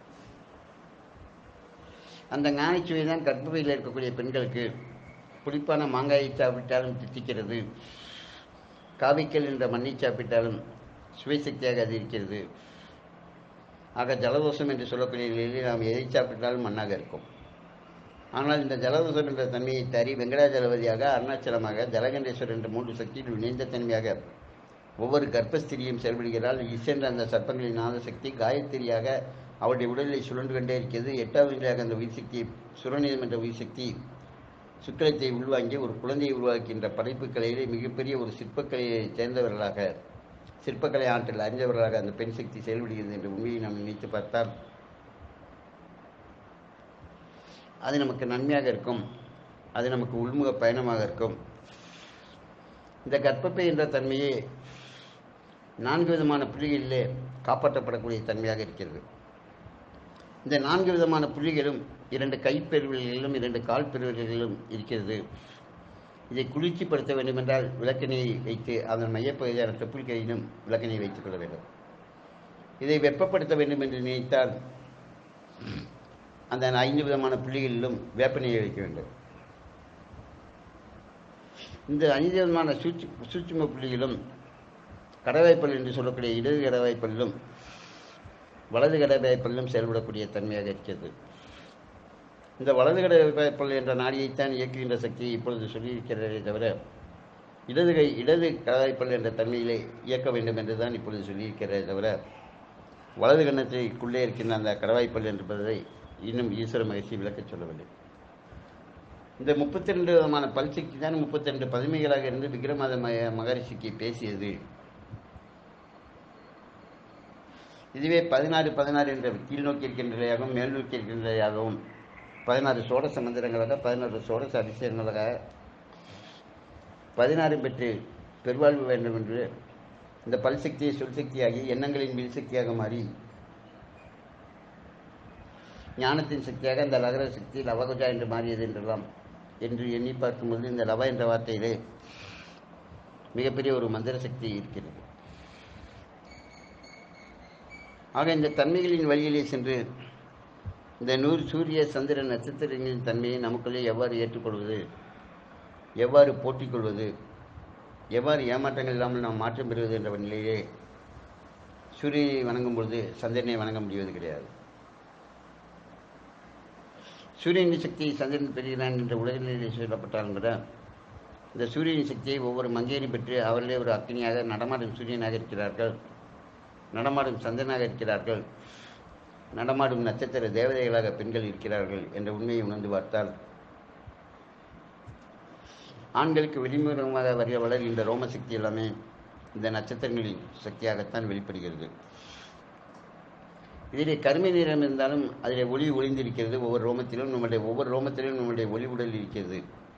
அந்த ஞானச்சுவை தான் கர்ப்பப்பையில் இருக்கக்கூடிய பெண்களுக்கு புளிப்பான மாங்காயை சாப்பிட்டாலும் தித்திக்கிறது காவிக்கல் என்ற மண்ணை சாப்பிட்டாலும் சுவை சக்தியாக அது இருக்கிறது ஆக ஜலதோஷம் என்று சொல்லக்கூடிய நிலையில் நாம் எதை சாப்பிட்டாலும் மண்ணாக இருக்கும் ஆனால் இந்த ஜலதோஷம் என்ற தன்மையை தறி வெங்கடாஜலபதியாக அருணாச்சலமாக ஜலகண்டேஸ்வரர் என்ற மூன்று சக்தியில் இணைந்த தன்மையாக ஒவ்வொரு கர்ப்பஸ்திரியும் செயல்படுகிறாள் இசென்ற அந்த சர்ப்பங்களின் நாத சக்தி காயத்திரியாக அவருடைய உடலை சுழன்று கொண்டே இருக்கிறது எட்டாவது நிலையாக அந்த உயிர் சக்தி சுரநீதம் என்ற உயிர் சக்தி சுக்கிரத்தை உள்வாங்கி ஒரு குழந்தையை உருவாக்கின்ற படைப்பு கலையிலே மிகப்பெரிய ஒரு சிற்பக்கலையை சேர்ந்தவர்களாக சிற்பக்கலை ஆற்றல் அறிந்தவர்களாக அந்த பெண் சக்தி செயல்படுகிறது என்ற உண்மையை நாம் நினைத்து பார்த்தால் அது நமக்கு நன்மையாக இருக்கும் அது நமக்கு உள்முக பயணமாக இருக்கும் இந்த கர்ப்பப்பை என்ற தன்மையே நான்கு விதமான புள்ளிகளிலே காப்பாற்றப்படக்கூடிய தன்மையாக இருக்கிறது இந்த நான்கு விதமான புள்ளிகளும் இரண்டு கைப்பெருவிகளிலும் இரண்டு கால் பெருவிகளிலும் இருக்கிறது இதை குளிர்ச்சிப்படுத்த வேண்டுமென்றால் விளக்கினையை வைத்து அதன் மையப்பகுதியான தொப்புள் கையிலும் விளக்கினை வைத்துக் கொள்ள வேண்டும் இதை வெப்பப்படுத்த வேண்டும் என்று நினைத்தால் அந்த ஐந்து விதமான புள்ளிகளிலும் வேப்பனையை வைக்க வேண்டும் இந்த ஐந்து விதமான சூட்சி சூட்சும புள்ளிகளும் கடவாய்ப்பல் என்று சொல்லக்கூடிய இடது கடவாய்ப்பல்லும் வலது கடவாய்ப்பல்லும் செயல்படக்கூடிய தன்மையாக இருக்கிறது இந்த வலது கடவாய்ப்பல் என்ற நாடியைத்தான் இயக்குகின்ற சக்தியை இப்பொழுது சொல்லியிருக்கிறதே தவிர இடது கை இடது கடவாய்ப்பல் என்ற தன்மையிலே இயக்க வேண்டும் என்று தான் இப்பொழுது சொல்லியிருக்கிறதே தவிர வலது கன்னத்திற்குள்ளே இருக்கின்ற அந்த கடவாய்ப்பல் என்பதை இன்னும் ஈஸ்வர மகிழ்ச்சி விளக்கச் சொல்லவில்லை இந்த முப்பத்தி ரெண்டு விதமான பல்சக்தி தான் முப்பத்தி ரெண்டு பதுமைகளாக இருந்து விக்ரமாத ம- மகரிஷிக்கு பேசியது இதுவே பதினாறு பதினாறு என்ற கீழ் நோக்கி இருக்கின்றதையாகவும் மேல் நோக்கி இருக்கின்றதையாகவும் பதினாறு சோடச மந்திரங்களாக பதினாறு சோடச அதிசயங்களாக பதினாறு பெற்று பெருவாழ்வு வேண்டும் என்று இந்த பல்சக்தியை சொல்சக்தியாகி எண்ணங்களின் மின்சக்தியாக மாறி ஞானத்தின் சக்தியாக இந்த லகர சக்தி லவகுஜா என்று மாறியது என்றெல்லாம் என்று எண்ணி பார்க்கும்போது இந்த லவ என்ற வார்த்தையிலே மிகப்பெரிய ஒரு மந்திர சக்தி இருக்கிறது ஆக இந்த தன்மைகளின் வழியிலே சென்று இந்த நூறு சூரிய சந்திர நட்சத்திரங்களின் தன்மையை நமக்குள்ளே எவ்வாறு ஏற்றுக்கொள்வது எவ்வாறு போற்றிக் கொள்வது எவ்வாறு ஏமாற்றங்கள் இல்லாமல் நாம் மாற்றம் பெறுவது என்ற நிலையிலே சூரியனை வணங்கும் பொழுது சந்திரனை வணங்க முடிவது கிடையாது சூரியனின் சக்தியை சந்திரன் பெறுகிறான் என்ற உலகிலே சொல்லப்பட்டாலும் கூட இந்த சூரியனின் சக்தியை ஒவ்வொரு மங்கையரும் பெற்று அவர்களே ஒரு அக்னியாக நடமாடும் சூரியனாக இருக்கிறார்கள் நடமாடும் சந்திரனாக இருக்கிறார்கள் நடமாடும் நட்சத்திர தேவதைகளாக பெண்கள் இருக்கிறார்கள் என்ற உண்மையை உணர்ந்து பார்த்தால் ஆண்களுக்கு வெளிமுகமாக வர வளர்கின்ற ரோம சக்தி எல்லாமே இந்த நட்சத்திரங்களின் சக்தியாகத்தான் வெளிப்படுகிறது இதிலே கருமை நிறம் இருந்தாலும் அதிலே ஒளி ஒளிந்திருக்கிறது ஒவ்வொரு ரோமத்திலும் நம்முடைய ஒவ்வொரு ரோமத்திலும் நம்முடைய ஒளி உடல் இருக்கிறது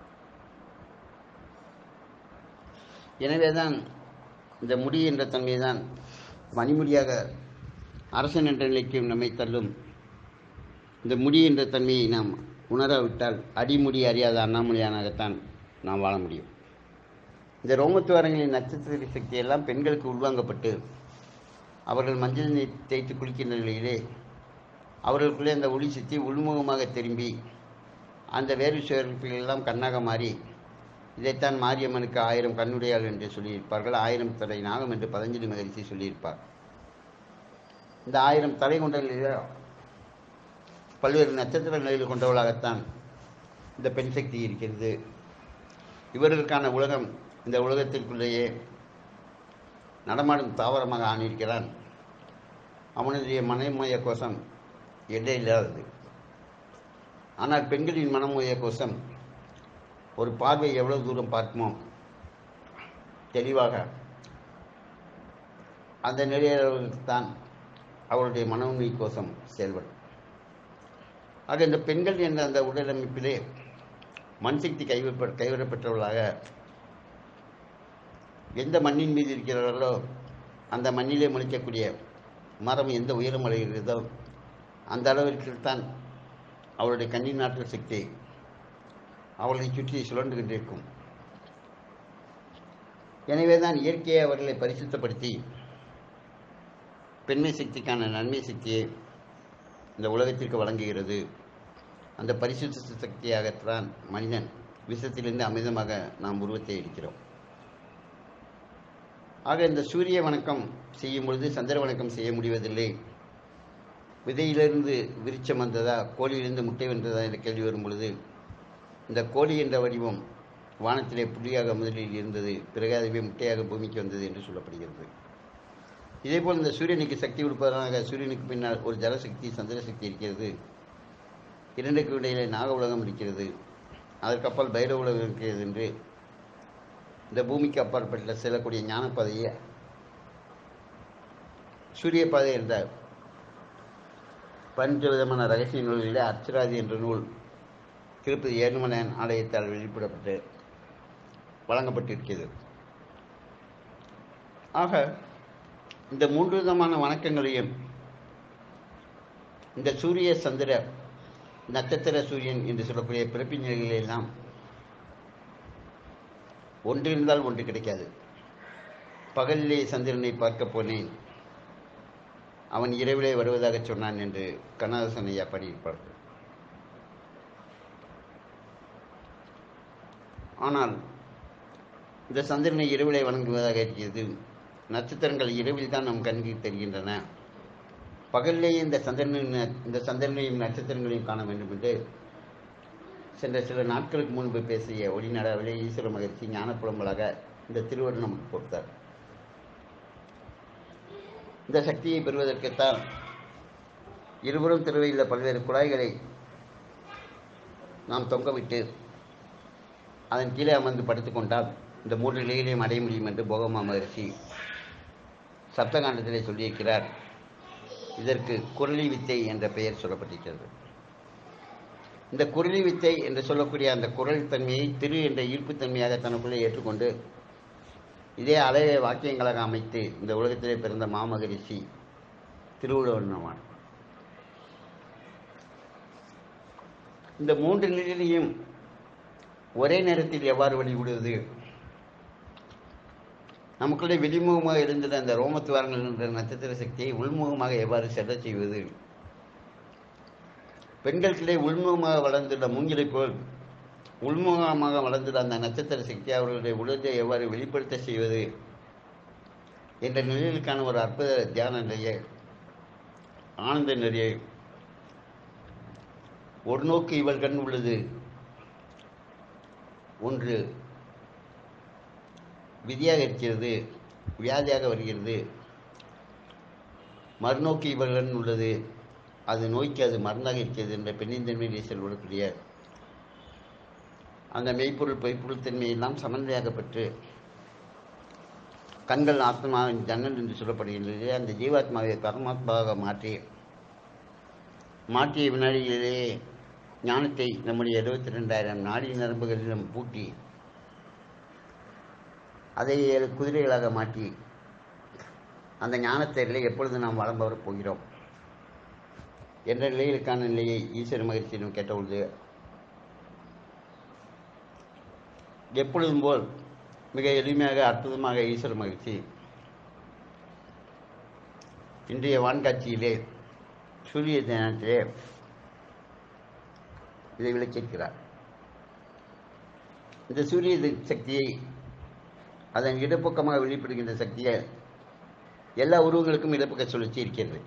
எனவேதான் இந்த முடி என்ற தன்மைதான் மணிமுடியாக அரசன் என்ற நிலைக்கு நம்மை தள்ளும் இந்த முடி என்ற தன்மையை நாம் உணராவிட்டால் அடிமுடி அறியாத அண்ணாமொழியானாகத்தான் நாம் வாழ முடியும் இந்த ரோமத்துவாரங்களின் நட்சத்திர சக்தியெல்லாம் பெண்களுக்கு உள்வாங்கப்பட்டு அவர்கள் மஞ்சள் நீர் தேய்த்து குளிக்கின்ற நிலையிலே அவர்களுக்குள்ளே அந்த ஒளி சக்தி உள்முகமாக திரும்பி அந்த வேறு சுவர்கள் எல்லாம் கண்ணாக மாறி இதைத்தான் மாரியம்மனுக்கு ஆயிரம் கண்ணுடையாள் என்று சொல்லியிருப்பார்கள் ஆயிரம் தலை நாகம் என்று பதஞ்சலி மகரிஷி சொல்லியிருப்பார் இந்த ஆயிரம் தலை கொண்ட நிலையில பல்வேறு நட்சத்திர நிலையில் கொண்டவளாகத்தான் இந்த பெண் சக்தி இருக்கிறது இவர்களுக்கான உலகம் இந்த உலகத்திற்குள்ளேயே நடமாடும் தாவரமாக ஆணியிருக்கிறான் அவனுடைய மனமய கோஷம் எல்லை இல்லாதது ஆனால் பெண்களின் மனமய கோஷம் ஒரு பார்வை எவ்வளவு தூரம் பார்க்குமோ தெளிவாக அந்த நிலையளவுக்குத்தான் அவருடைய மனோன்மை கோஷம் செயல்படும் ஆக இந்த பெண்கள் என்ற அந்த உடலமைப்பிலே மண் சக்தி கைவிட கைவிடப்பட்டவர்களாக எந்த மண்ணின் மீது இருக்கிறார்களோ அந்த மண்ணிலே முளைக்கக்கூடிய மரம் எந்த உயரம் அடைகிறதோ அந்த அளவிற்கு தான் அவருடைய கண்ணின் ஆற்றல் சக்தி அவர்களை சுற்றி சுழன்று கொண்டிருக்கும் எனவே தான் இயற்கையை அவர்களை பரிசுத்தப்படுத்தி பெண்மை சக்திக்கான நன்மை சக்தியை இந்த உலகத்திற்கு வழங்குகிறது அந்த பரிசுத்த சக்தியாகத்தான் மனிதன் விஷத்திலிருந்து அமிதமாக நாம் உருவத்தை எடுக்கிறோம் ஆக இந்த சூரிய வணக்கம் செய்யும் பொழுது சந்திர வணக்கம் செய்ய முடிவதில்லை விதையிலிருந்து விருச்சம் வந்ததா கோழியிலிருந்து முட்டை வந்ததா என்ற கேள்வி வரும் பொழுது இந்த கோழி என்ற வடிவம் வானத்திலே புள்ளியாக முதலில் இருந்தது பிறகு அதுவே முட்டையாக பூமிக்கு வந்தது என்று சொல்லப்படுகிறது இதேபோல் இந்த சூரியனுக்கு சக்தி கொடுப்பதற்காக சூரியனுக்கு பின்னால் ஒரு ஜலசக்தி சந்திர சக்தி இருக்கிறது இரண்டுக்கு இடையிலே நாக உலகம் இருக்கிறது அதற்கப்பால் பைரவ உலகம் இருக்கிறது என்று இந்த பூமிக்கு அப்பாற்பட்ட செல்லக்கூடிய ஞானப்பாதையை சூரிய பாதை என்ற பஞ்ச விதமான ரகசிய நூல்களிலே அர்ச்சராதி என்ற நூல் திருப்பதி ஏழுமலையன் ஆலயத்தால் வெளியிடப்பட்டு வழங்கப்பட்டிருக்கிறது ஆக இந்த மூன்று விதமான வணக்கங்களையும் இந்த சூரிய சந்திர நட்சத்திர சூரியன் என்று சொல்லக்கூடிய பிறப்பின் நிலைகளெல்லாம் ஒன்று இருந்தால் ஒன்று கிடைக்காது பகலிலே சந்திரனை பார்க்க போனேன் அவன் இரவிலே வருவதாக சொன்னான் என்று கண்ணதாசன் ஐயா பாடியிருப்பார்கள் ஆனால் இந்த சந்திரனை இரவிலே வணங்குவதாக இருக்கிறது நட்சத்திரங்கள் இரவில் தான் நம் கண்களுக்கு தெரிகின்றன பகலிலேயே இந்த சந்திரனின் இந்த சந்திரனையும் நட்சத்திரங்களையும் காண வேண்டும் என்று சென்ற சில நாட்களுக்கு முன்பு பேசிய ஒளிநடாவிலே ஈஸ்வர மகிழ்ச்சி ஞானப்புலம்பலாக இந்த திருவள்ளுவர் நமக்கு கொடுத்தார் இந்த சக்தியை பெறுவதற்குத்தான் இருபுறம் திருவையில் பல்வேறு குழாய்களை நாம் தொங்கவிட்டு அதன் கீழே அமர்ந்து படுத்துக்கொண்டால் இந்த மூன்று நிலைகளையும் அடைய முடியும் என்று போகமா மகரிஷி சப்தகாண்டத்திலே சொல்லியிருக்கிறார் இதற்கு குரலி வித்தை என்ற பெயர் சொல்லப்பட்டிருக்கிறது இந்த குரலி வித்தை என்று சொல்லக்கூடிய அந்த குரல் தன்மையை திரு என்ற ஈர்ப்புத்தன்மையாக தனக்குள்ளே ஏற்றுக்கொண்டு இதே அலைய வாக்கியங்களாக அமைத்து இந்த உலகத்திலே பிறந்த மாமகரிஷி திருவள்ளுவன் இந்த மூன்று நிலையிலையும் ஒரே நேரத்தில் எவ்வாறு வழிவிடுவது நமக்குள்ளே வெளிமுகமாக இருந்த அந்த ரோமத்துவாரங்கள் என்ற நட்சத்திர சக்தியை உள்முகமாக எவ்வாறு செல்ல செய்வது பெண்களுக்கிடையே உள்முகமாக வளர்ந்துள்ள மூங்கிலை போல் உள்முகமாக வளர்ந்துள்ள அந்த நட்சத்திர சக்தி அவர்களுடைய உலகத்தை எவ்வாறு வெளிப்படுத்த செய்வது என்ற நிலையிலுக்கான ஒரு அற்புத தியான நிலையை ஆனந்த நிலையை ஒரு நோக்கு இவள் கண் உள்ளது ஒன்று விதியாக இருக்கிறது வியாதியாக வருகிறது மறுநோக்கி இவள் கண் உள்ளது அது நோய்க்கு அது மருந்தாக இருக்கிறது என்ற பெண்ணின் தன்மையிலே செல்வக்கூடிய அந்த மெய்ப்பொருள் பொய்ப்பொருள் தன்மையெல்லாம் சமநிலையாக பெற்று கண்கள் ஆத்மாவின் ஜன்னல் என்று சொல்லப்படுகின்றது அந்த ஜீவாத்மாவை பரமாத்மாவாக மாற்றி மாற்றிய வினாடிகளிலே ஞானத்தை நம்முடைய எழுபத்தி ரெண்டாயிரம் நாடி நரம்புகளிலும் பூட்டி அதை ஏழு குதிரைகளாக மாற்றி அந்த ஞானத்தை எப்பொழுது நாம் வளம் வரப் போகிறோம் என்ற நிலையிலுக்கான நிலையை ஈஸ்வர மகிழ்ச்சியிடம் கேட்டபொழுது எப்பொழுதும் போல் மிக எளிமையாக அற்புதமாக ஈஸ்வர மகிழ்ச்சி இன்றைய வான்காட்சியிலே சூரிய தினத்திலே இதை விளக்கியிருக்கிறார் இந்த சூரிய தி- சக்தியை அதன் இடப்பக்கமாக வெளிப்படுகின்ற சக்தியை எல்லா உருவங்களுக்கும் இடப்பக்க சுழற்சி இருக்கிறது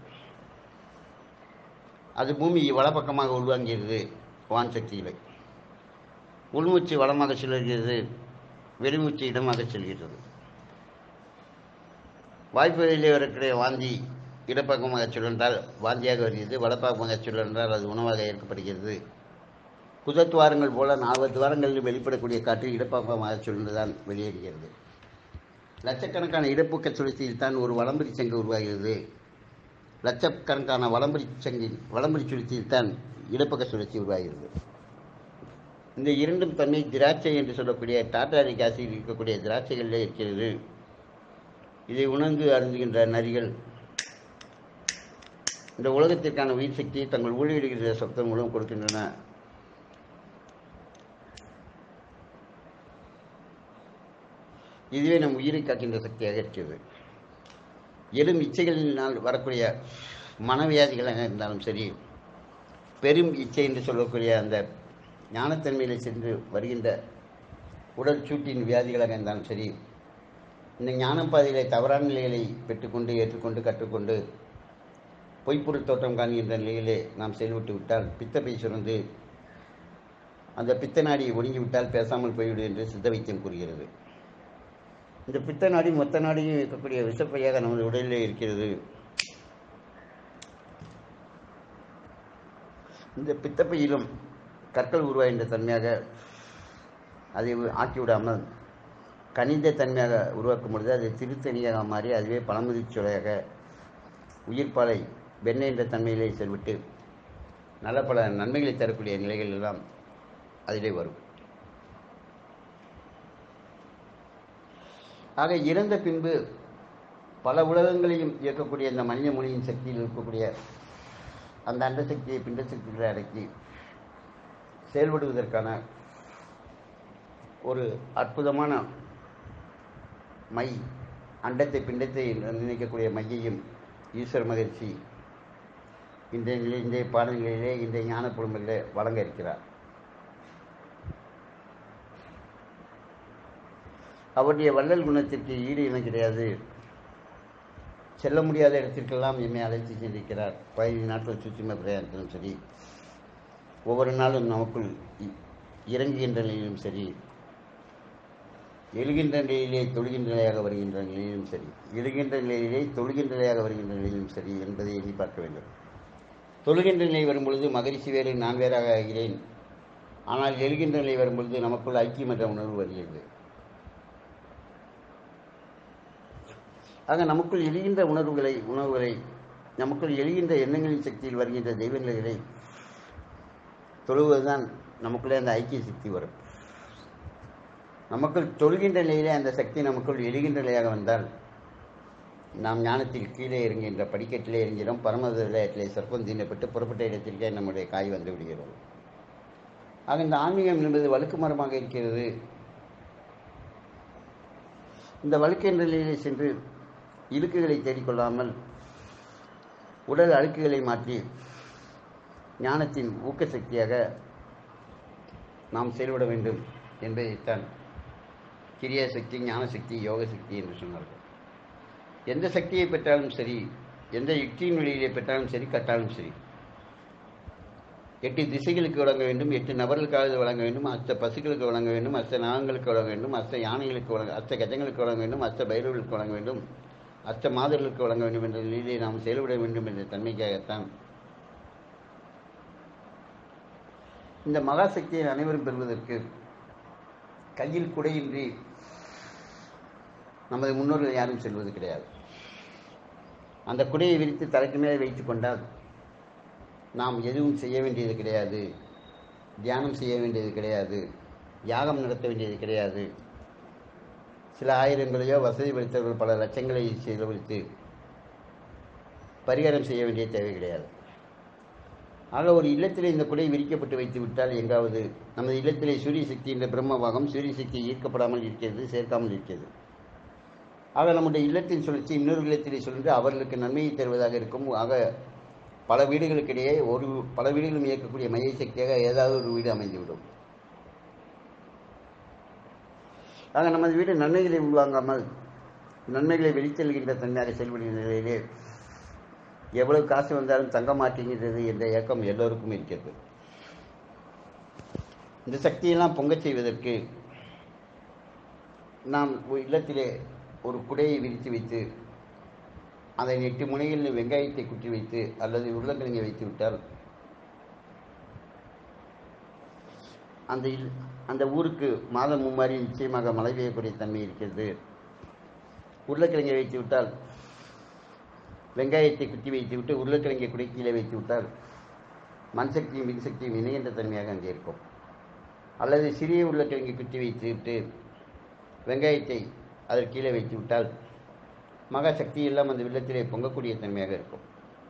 அது பூமி வலப்பக்கமாக உள்வாங்கிறது வான் சக்தியிலே உள்மூச்சு வளமாக செல்கிறது வெளிமூச்சு இடமாக செல்கிறது வாய்ப்பகுதியிலே வரக்கூடிய வாந்தி இடப்பக்கமாக சுழன்றால் வாந்தியாக வருகிறது வலப்பக்கமாக சுழன்றால் அது உணவாக ஏற்கப்படுகிறது குதத்வாரங்கள் போல நாற்பது துவாரங்களில் வெளிப்படக்கூடிய காற்று இடப்பக்கமாக சுழன்றுதான் வெளியேறுகிறது லட்சக்கணக்கான இடப்பக்க சுழற்சியில் தான் ஒரு வலம்புரி சங்கு உருவாகிறது லட்சக்கணக்கான வலம்புரி சங்கில் வலம்புரி சுழற்சியில் தான் இடப்பக்க சுழற்சி உருவாகிறது இந்த இரண்டும் தன்மை திராட்சை என்று சொல்லக்கூடிய டாட்டாரிக் ஆசியில் இருக்கக்கூடிய திராட்சைகளிலே இருக்கிறது இதை உணர்ந்து அருந்துகின்ற நரிகள் இந்த உலகத்திற்கான உயிர் சக்தியை தங்கள் ஊழியிடுகிற சப்தம் மூலம் கொடுக்கின்றன இதுவே நம் உயிரை காக்கின்ற சக்தியாக இருக்கிறது எழும் இச்சைகளினால் வரக்கூடிய மனவியாதிகளாக இருந்தாலும் சரி பெரும் இச்சை என்று சொல்லக்கூடிய அந்த ஞானத்தன்மையில் சென்று வருகின்ற உடல் சூட்டின் வியாதிகளாக இருந்தாலும் சரி இந்த ஞானம் பாதையிலே தவறான நிலைகளை பெற்றுக்கொண்டு ஏற்றுக்கொண்டு கற்றுக்கொண்டு பொய்ப்பொருள் தோற்றம் காண்கின்ற நிலையிலே நாம் செயல்பட்டு விட்டால் பித்தப்பை சுரந்து அந்த பித்த நாடி ஒடுங்கி விட்டால் பேசாமல் போய்விடு என்று சித்த வைத்தியம் கூறுகிறது இந்த பித்த நாடி மொத்த நாடியும் இருக்கக்கூடிய விஷப்பையாக நமது உடலிலே இருக்கிறது இந்த பித்தப்பையிலும் கற்கள் உருவாகின்ற தன்மையாக அதை ஆக்கிவிடாமல் கனிந்த தன்மையாக உருவாக்கும் பொழுது அது திருத்தணியாக மாறி அதுவே பழமுதிர் சுளையாக உயிர்ப்பாலை வெண்ணெய் என்ற தன்மையிலே செல்விட்டு நல்ல பல நன்மைகளை தரக்கூடிய நிலைகள் எல்லாம் அதிலே வரும் ஆக இறந்த பின்பு பல உலகங்களையும் இயக்கக்கூடிய இந்த மனித மொழியின் சக்தியில் இருக்கக்கூடிய அந்த அண்ட சக்தியை பிண்ட சக்திகளை அடக்கி செயல்படுவதற்கான ஒரு அற்புதமான மை அண்டத்தை பிண்டத்தை நினைக்கக்கூடிய மையையும் ஈஸ்வர மகிழ்ச்சி இந்த நிலை இந்த பாடல்களிலே இந்த ஞான குழுமையிலே வழங்க இருக்கிறார் அவருடைய வள்ளல் குணத்திற்கு ஈடு இணை கிடையாது செல்ல முடியாத இடத்திற்கெல்லாம் எம்மை அழைத்து சென்றிருக்கிறார் பதினைந்து நாட்கள் சுற்றுமை பிரயாணத்திலும் சரி ஒவ்வொரு நாளும் நமக்குள் இ- இறங்குகின்ற நிலையிலும் சரி எழுகின்ற நிலையிலே தொழுகின்ற நிலையாக வருகின்ற நிலையிலும் சரி எழுகின்ற நிலையிலே தொழுகின்ற நிலையாக வருகின்ற நிலையிலும் சரி என்பதை எண்ணி பார்க்க வேண்டும் தொழுகின்ற நிலை வரும்பொழுது மகிழ்ச்சி வேறு நான் வேறாக ஆகிறேன் ஆனால் எழுகின்ற நிலை வரும்பொழுது நமக்குள் ஐக்கியம் என்ற உணர்வு வருகிறது ஆக நமக்குள் எழுகின்ற உணர்வுகளை உணர்வுகளை நமக்குள் எழுகின்ற எண்ணங்களின் சக்தியில் வருகின்ற தெய்வ நிலைகளை தொழுவதுதான் நமக்குள்ளே அந்த ஐக்கிய சக்தி வரும் நமக்குள் தொழுகின்ற நிலையிலே அந்த சக்தி நமக்குள் எழுகின்ற நிலையாக வந்தால் நாம் ஞானத்தில் கீழே இறங்குகின்ற படிக்கட்டிலே இறங்கிறோம் பரமதத்திலே சர்ப்பம் தீண்டப்பட்டு புறப்பட்ட இடத்திற்கே நம்முடைய காய் வந்து விடுகிறது ஆக இந்த ஆன்மீகம் என்பது வழுக்கு மரமாக இருக்கிறது இந்த வழுக்கு என்ற நிலையிலே சென்று இழுக்குகளை தேடிக்கொள்ளாமல் உடல் அழுக்குகளை மாற்றி ஞானத்தின் ஊக்க சக்தியாக நாம் செயல்பட வேண்டும் என்பதைத்தான் கிரியா சக்தி ஞான சக்தி யோக சக்தி என்று சொன்னார்கள் எந்த சக்தியை பெற்றாலும் சரி எந்த யுக்தியின் வழியிலே பெற்றாலும் சரி கற்றாலும் சரி எட்டு திசைகளுக்கு வழங்க வேண்டும் எட்டு நபர்களுக்காக வழங்க வேண்டும் அஸ்த பசுக்களுக்கு வழங்க வேண்டும் அஸ்த நாகங்களுக்கு வழங்க வேண்டும் அஸ்த யானைகளுக்கு வழங்க அஸ்த கஜங்களுக்கு வழங்க வேண்டும் அஸ்த பைரவர்களுக்கு வழங்க வேண்டும் அஸ்த மாதர்களுக்கு வழங்க வேண்டும் என்ற நிலையிலே நாம் செயல்பட வேண்டும் என்ற தன்மைக்காகத்தான் இந்த மகாசக்தியை அனைவரும் பெறுவதற்கு கையில் குடையின்றி நமது முன்னோர்கள் யாரும் செல்வது கிடையாது அந்த குடையை விரித்து தலைக்கு மேலே வைத்துக் கொண்டால் நாம் எதுவும் செய்ய வேண்டியது கிடையாது தியானம் செய்ய வேண்டியது கிடையாது யாகம் நடத்த வேண்டியது கிடையாது சில ஆயிரங்களையோ வசதி படைத்தவர்கள் பல லட்சங்களை செலவழித்து பரிகாரம் செய்ய வேண்டிய தேவை கிடையாது ஆக ஒரு இல்லத்திலே இந்த குடை விரிக்கப்பட்டு வைத்து விட்டால் எங்காவது நமது இல்லத்திலே சூரிய சக்தி என்ற பிரம்மபாகம் சூரிய சக்தி ஈர்க்கப்படாமல் இருக்கிறது சேர்க்காமல் இருக்கிறது ஆக நம்முடைய இல்லத்தின் சுழற்சி இன்னொரு இல்லத்திலே சுழன்று அவர்களுக்கு நன்மையை தருவதாக இருக்கும் ஆக பல வீடுகளுக்கிடையே ஒரு பல வீடுகளும் இயக்கக்கூடிய மைய சக்தியாக ஏதாவது ஒரு வீடு அமைந்துவிடும் ஆக நமது வீடு நன்மைகளை உள்வாங்காமல் நன்மைகளை வெளிச்செல்கின்ற தன்மையாக செயல்படுகின்ற நிலையிலே எவ்வளவு காசு வந்தாலும் தங்க மாட்டேங்கிறது என்ற இயக்கம் எல்லோருக்கும் இருக்கிறது இந்த சக்தியெல்லாம் பொங்கச் செய்வதற்கு நாம் ஒரு இல்லத்திலே ஒரு குடையை விரித்து வைத்து அதன் எட்டு முனைகளில் வெங்காயத்தை குற்றி வைத்து அல்லது உருளைக்கிழங்கை வைத்து விட்டால் அந்த இல் அந்த ஊருக்கு மாதம் மும்மாறி நிச்சயமாக மழை பெய்யக்கூடிய தன்மை இருக்கிறது உருளைக்கிழங்கை வைத்து விட்டால் வெங்காயத்தை குத்தி வைத்து விட்டு உருளைக்கிழங்கை குடை கீழே வைத்து விட்டால் மண் சக்தியும் மின் சக்தியும் இணைகின்ற தன்மையாக அங்கே இருக்கும் அல்லது சிறிய உருளைக்கிழங்கை குத்தி வைத்து விட்டு வெங்காயத்தை அதற்கு கீழே வைத்து விட்டால் மகா சக்தி எல்லாம் அந்த வெள்ளத்திலே பொங்கக்கூடிய தன்மையாக இருக்கும்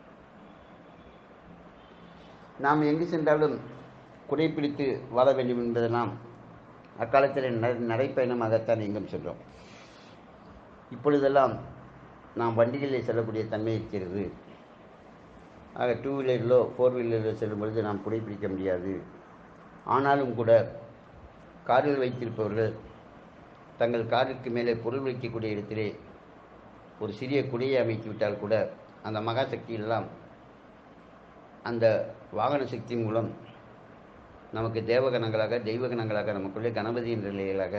நாம் எங்கு சென்றாலும் குடைப்பிடித்து வாழ வேண்டும் என்பதெல்லாம் அக்காலத்தில் ந நடைப்பயணமாகத்தான் எங்கும் சென்றோம் இப்பொழுதெல்லாம் நாம் வண்டிகளில் செல்லக்கூடிய தன்மை இருக்கிறது ஆக டூ வீலரிலோ ஃபோர் வீலரிலோ செல்லும் பொழுது நாம் குடைப்பிடிக்க முடியாது ஆனாலும் கூட காரில் வைத்திருப்பவர்கள் தங்கள் காருக்கு மேலே பொருள் வைக்கக்கூடிய இடத்திலே ஒரு சிறிய குடையை அமைத்து விட்டால் கூட அந்த மகாசக்தி எல்லாம் அந்த வாகன சக்தி மூலம் நமக்கு தேவகணங்களாக தெய்வகணங்களாக நமக்குள்ளே கணபதி என்ற நிலைகளாக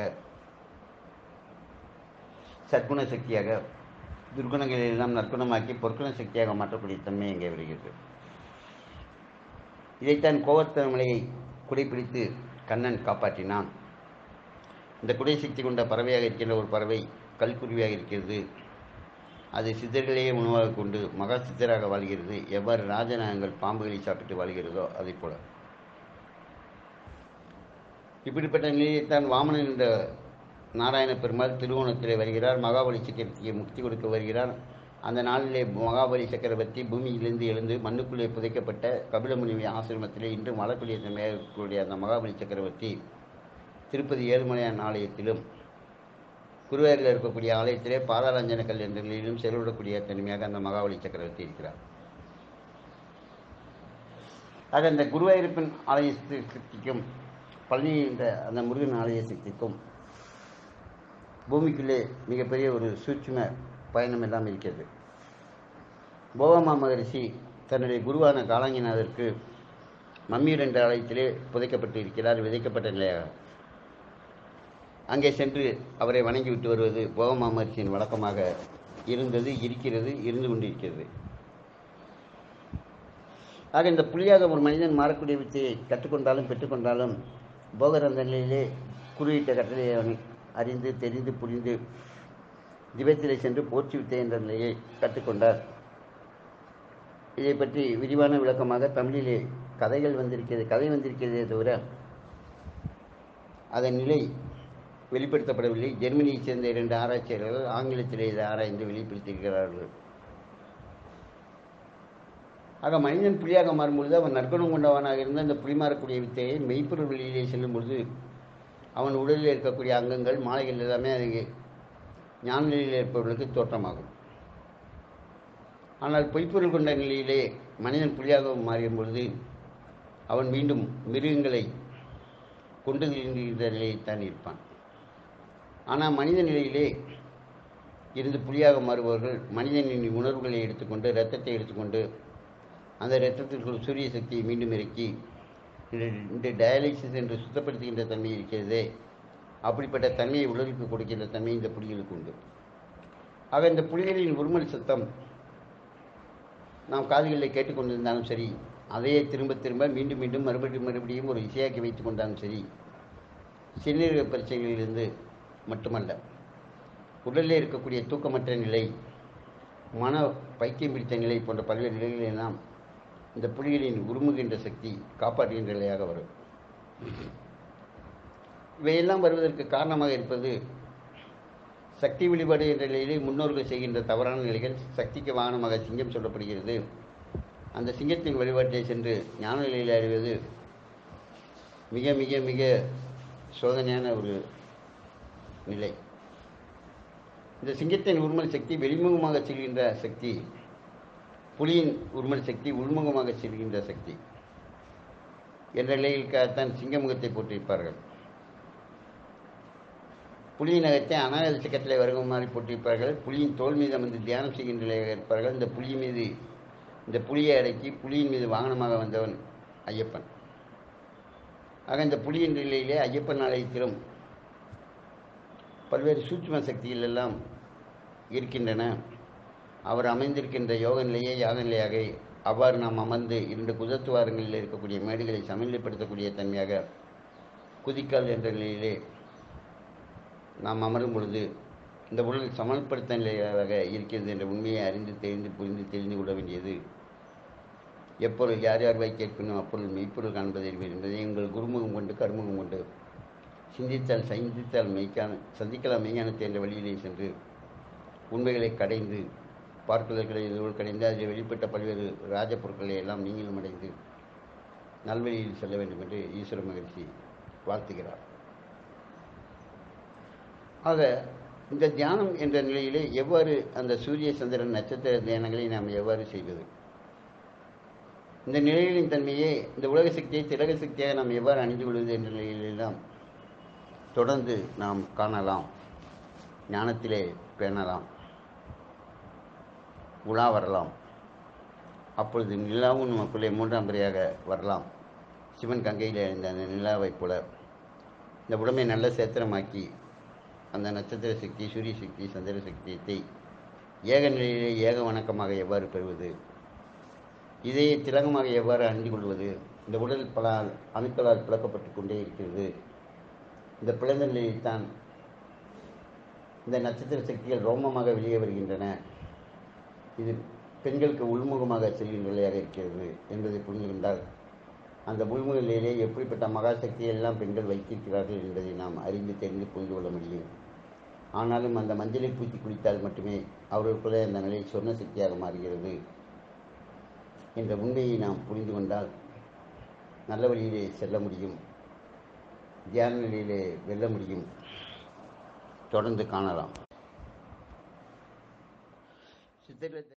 சற்குண சக்தியாக துர்குணங்களை எல்லாம் நற்குணமாக்கி பொற்குண சக்தியாக மாற்றக்கூடிய தன்மை இங்கே வருகிறது இதைத்தான் கோவர்த்தனமலையை குடைப்பிடித்து கண்ணன் காப்பாற்றினான் இந்த குடை சக்தி கொண்ட பறவையாக இருக்கின்ற ஒரு பறவை கல்குருவியாக இருக்கிறது அது சித்தர்களையே உணவாக கொண்டு மகா சித்தராக வாழ்கிறது எவ்வாறு ராஜநாகங்கள் பாம்புகளை சாப்பிட்டு வாழ்கிறதோ அதை போல இப்படிப்பட்ட நிலையைத்தான் வாமனன் என்ற நாராயண பெருமாள் திருவோணத்திலே வருகிறார் மகாபலி சக்கரவர்த்திக்கு முக்தி கொடுக்க வருகிறார் அந்த நாளிலே மகாபலி சக்கரவர்த்தி பூமியிலிருந்து எழுந்து மண்ணுக்குள்ளே புதைக்கப்பட்ட கபிலமுனிவி ஆசிரமத்திலே இன்றும் வாழக்கூடிய தன்மையாக இருக்கக்கூடிய அந்த மகாபலி சக்கரவர்த்தி திருப்பதி ஏழுமலையான் ஆலயத்திலும் குருவாயூரில் இருக்கக்கூடிய ஆலயத்திலே பாதாரஞ்சன கல் என்ற நிலையிலும் செயல்படக்கூடிய தனிமையாக அந்த மகாபலி சக்கரவர்த்தி இருக்கிறார் ஆக இந்த குருவாயூரப்பன் ஆலய சக்திக்கும் பழனி என்ற அந்த முருகன் ஆலய சக்திக்கும் பூமிக்குள்ளே மிகப்பெரிய ஒரு சூட்சும பயணம் எல்லாம் இருக்கிறது போகமா மகரிஷி தன்னுடைய குருவான காலாங்கிநாதருக்கு மம்மீர் என்ற ஆலயத்திலே புதைக்கப்பட்டு இருக்கிறார் விதைக்கப்பட்ட நிலையாக அங்கே சென்று அவரை வணங்கி விட்டு வருவது போகமா மகர்ஷியின் வழக்கமாக இருந்தது இருக்கிறது இருந்து கொண்டிருக்கிறது ஆக இந்த புலியாக ஒரு மனிதன் மாறக்கூடிய வித்தையை கற்றுக்கொண்டாலும் பெற்றுக்கொண்டாலும் போகர் அந்த நிலையிலே குறியிட்ட கட்டளையை அவன் அறிந்து தெரிந்து புரிந்து திபத்திலே சென்று போற்றி வித்தை என்ற நிலையை கற்றுக்கொண்டார் இதை பற்றி விரிவான விளக்கமாக தமிழிலே கதைகள் வந்திருக்கிறது கதை வந்திருக்கிறதே தவிர அதன் நிலை வெளிப்படுத்தப்படவில்லை ஜெர்மனியைச் சேர்ந்த இரண்டு ஆராய்ச்சியாளர்கள் ஆங்கிலத்திலே இதை ஆராய்ந்து வெளிப்படுத்தியிருக்கிறார்கள் ஆக மனிதன் புலியாக மாறும்பொழுது அவன் நற்குணம் கொண்டவனாக இருந்த அந்த புலி மாறக்கூடிய வித்தையை மெய்ப்பொருள் வெளியிலே செல்லும் பொழுது அவன் உடலில் இருக்கக்கூடிய அங்கங்கள் மாலைகள் எல்லாமே அது ஞான நிலையில் இருப்பவர்களுக்கு தோற்றமாகும் ஆனால் பொய்ப்பொருள் கொண்ட நிலையிலே மனிதன் புலியாக மாறியும் பொழுது அவன் மீண்டும் மிருகங்களை கொண்டு இருக்கின்ற நிலையில்தான் இருப்பான் ஆனால் மனித நிலையிலே இருந்து புலியாக மாறுபவர்கள் மனிதனின் உணர்வுகளை எடுத்துக்கொண்டு இரத்தத்தை எடுத்துக்கொண்டு அந்த இரத்தத்திற்குள் சூரிய சக்தியை மீண்டும் இறக்கி இந்த- இந்த டயாலிசிஸ் என்று சுத்தப்படுத்துகின்ற தன்மை இருக்கிறதே அப்படிப்பட்ட தன்மையை உடலுக்கு கொடுக்கின்ற தன்மை இந்த புலிகளுக்கு உண்டு ஆக இந்த புலிகளின் உருமல் சத்தம் நாம் காதுகளில் கேட்டுக்கொண்டிருந்தாலும் சரி அதையே திரும்ப திரும்ப மீண்டும் மீண்டும் மறுபடியும் மறுபடியும் ஒரு இசையாக்கி வைத்துக் கொண்டாலும் சரி சிறுநீரக பிரச்சனைகளிலிருந்து மட்டுமல்ல உடலில் இருக்கக்கூடிய தூக்கமற்ற நிலை மன பைத்தியம் பிடித்த நிலை போன்ற பல்வேறு நிலைகளெல்லாம் இந்த புலிகளின் உருமுகின்ற சக்தி காப்பாற்றுகின்ற நிலையாக வரும் இவையெல்லாம் வருவதற்கு காரணமாக இருப்பது சக்தி வழிபாடு என்ற நிலையிலே முன்னோர்கள் செய்கின்ற தவறான நிலைகள் சக்திக்கு வாகனமாக சிங்கம் சொல்லப்படுகிறது அந்த சிங்கத்தின் வழிபாட்டை சென்று ஞான நிலையில் அறிவது மிக மிக மிக சோதனையான ஒரு நிலை இந்த சிங்கத்தின் உருமல் சக்தி வெளிமுகமாக செல்கின்ற சக்தி புலியின் உருமல் சக்தி உள்முகமாக செல்கின்ற சக்தி என்ற நிலையிற்காகத்தான் சிங்கமுகத்தை போட்டிருப்பார்கள் புலியின் அகத்தை அநாகத சக்கரத்திலே வருகம் மாதிரி போட்டிருப்பார்கள் புலியின் தோல் மீது அமர்ந்து தியானம் செய்கின்ற நிலையாக இருப்பார்கள் இந்த புலி மீது இந்த புலியை அடக்கி புலியின் மீது வாகனமாக வந்தவன் ஐயப்பன் ஆக இந்த புலியின் நிலையிலே ஐயப்பன் ஆலயத்திலும் பல்வேறு சூட்சும சக்திகள் எல்லாம் இருக்கின்றன அவர் அமைந்திருக்கின்ற யோக நிலையே யாக நிலையாக அவ்வாறு நாம் அமர்ந்து இரண்டு குதத்துவாரங்களில் இருக்கக்கூடிய மேடுகளை சமநிலைப்படுத்தக்கூடிய தன்மையாக குதிக்கால் என்ற நிலையிலே நாம் அமரும் பொழுது இந்த உடல் சமன்படுத்த நிலையாக இருக்கிறது என்ற உண்மையை அறிந்து தெரிந்து புரிந்து தெரிந்து கொள்ள வேண்டியது எப்பொருள் யார் யார் வாய் கேட்கணும் அப்பொருள் மெய்ப்பொருள் காண்பதை என்பதை எங்கள் குருமுகம் கொண்டு கருமுகம் கொண்டு சிந்தித்தால் சந்தித்தால் மெய்க்கான சந்திக்கலாம் மெய்ஞானத்தை என்ற வழியிலே சென்று உண்மைகளை கடைந்து பார்ப்பதற்களை இதோடு கடைந்து அதில் வெளிப்பட்ட பல்வேறு ராஜ பொருட்களை எல்லாம் நீங்களும் அடைந்து நல்வழியில் செல்ல வேண்டும் என்று ஈஸ்வர மகிழ்ச்சி வாழ்த்துகிறார் ஆக இந்த தியானம் என்ற நிலையிலே எவ்வாறு அந்த சூரிய சந்திரன் நட்சத்திர தியானங்களை நாம் எவ்வாறு செய்வது இந்த நிலைகளின் தன்மையே இந்த உலக சக்தியை திலக சக்தியாக நாம் எவ்வாறு அணிந்து கொள்வது என்ற நிலையிலெல்லாம் தொடர்ந்து நாம் காணலாம் ஞானத்திலே பேணலாம் உலா வரலாம் அப்பொழுது நிலாவும் நமக்குள்ளே மூன்றாம் முறையாக வரலாம் சிவன் கங்கையில் எழுந்த அந்த நிலாவைப் போல இந்த உடம்பை நல்ல சேத்திரமாக்கி அந்த நட்சத்திர சக்தி சூரிய சக்தி சந்திர சக்தியத்தை ஏக நிலையிலே ஏக வணக்கமாக எவ்வாறு பெறுவது இதை திலகமாக எவ்வாறு அணிந்து கொள்வது இந்த உடல் பல அணுக்களால் பிளக்கப்பட்டு கொண்டே இருக்கிறது இந்த பிளந்த நிலையில்தான் இந்த நட்சத்திர சக்திகள் ரோமமாக வெளியே வருகின்றன இது பெண்களுக்கு உள்முகமாக செல்கின்ற நிலையாக இருக்கிறது என்பதை புரிந்து கொண்டால் அந்த உள்முக நிலையிலே எப்படிப்பட்ட மகாசக்தியை எல்லாம் பெண்கள் வைத்திருக்கிறார்கள் என்பதை நாம் அறிந்து தெரிந்து புரிந்து கொள்ள முடியும் ஆனாலும் அந்த மஞ்சளை பூசி குளித்தால் மட்டுமே அவர்களுக்குள்ளே அந்த நிலை சொர்ண சக்தியாக மாறுகிறது என்ற உண்மையை நாம் புரிந்து கொண்டால் நல்ல வழியிலே செல்ல முடியும் தியான நிலையிலே வெல்ல முடியும் தொடர்ந்து காணலாம் சித்தர்கள்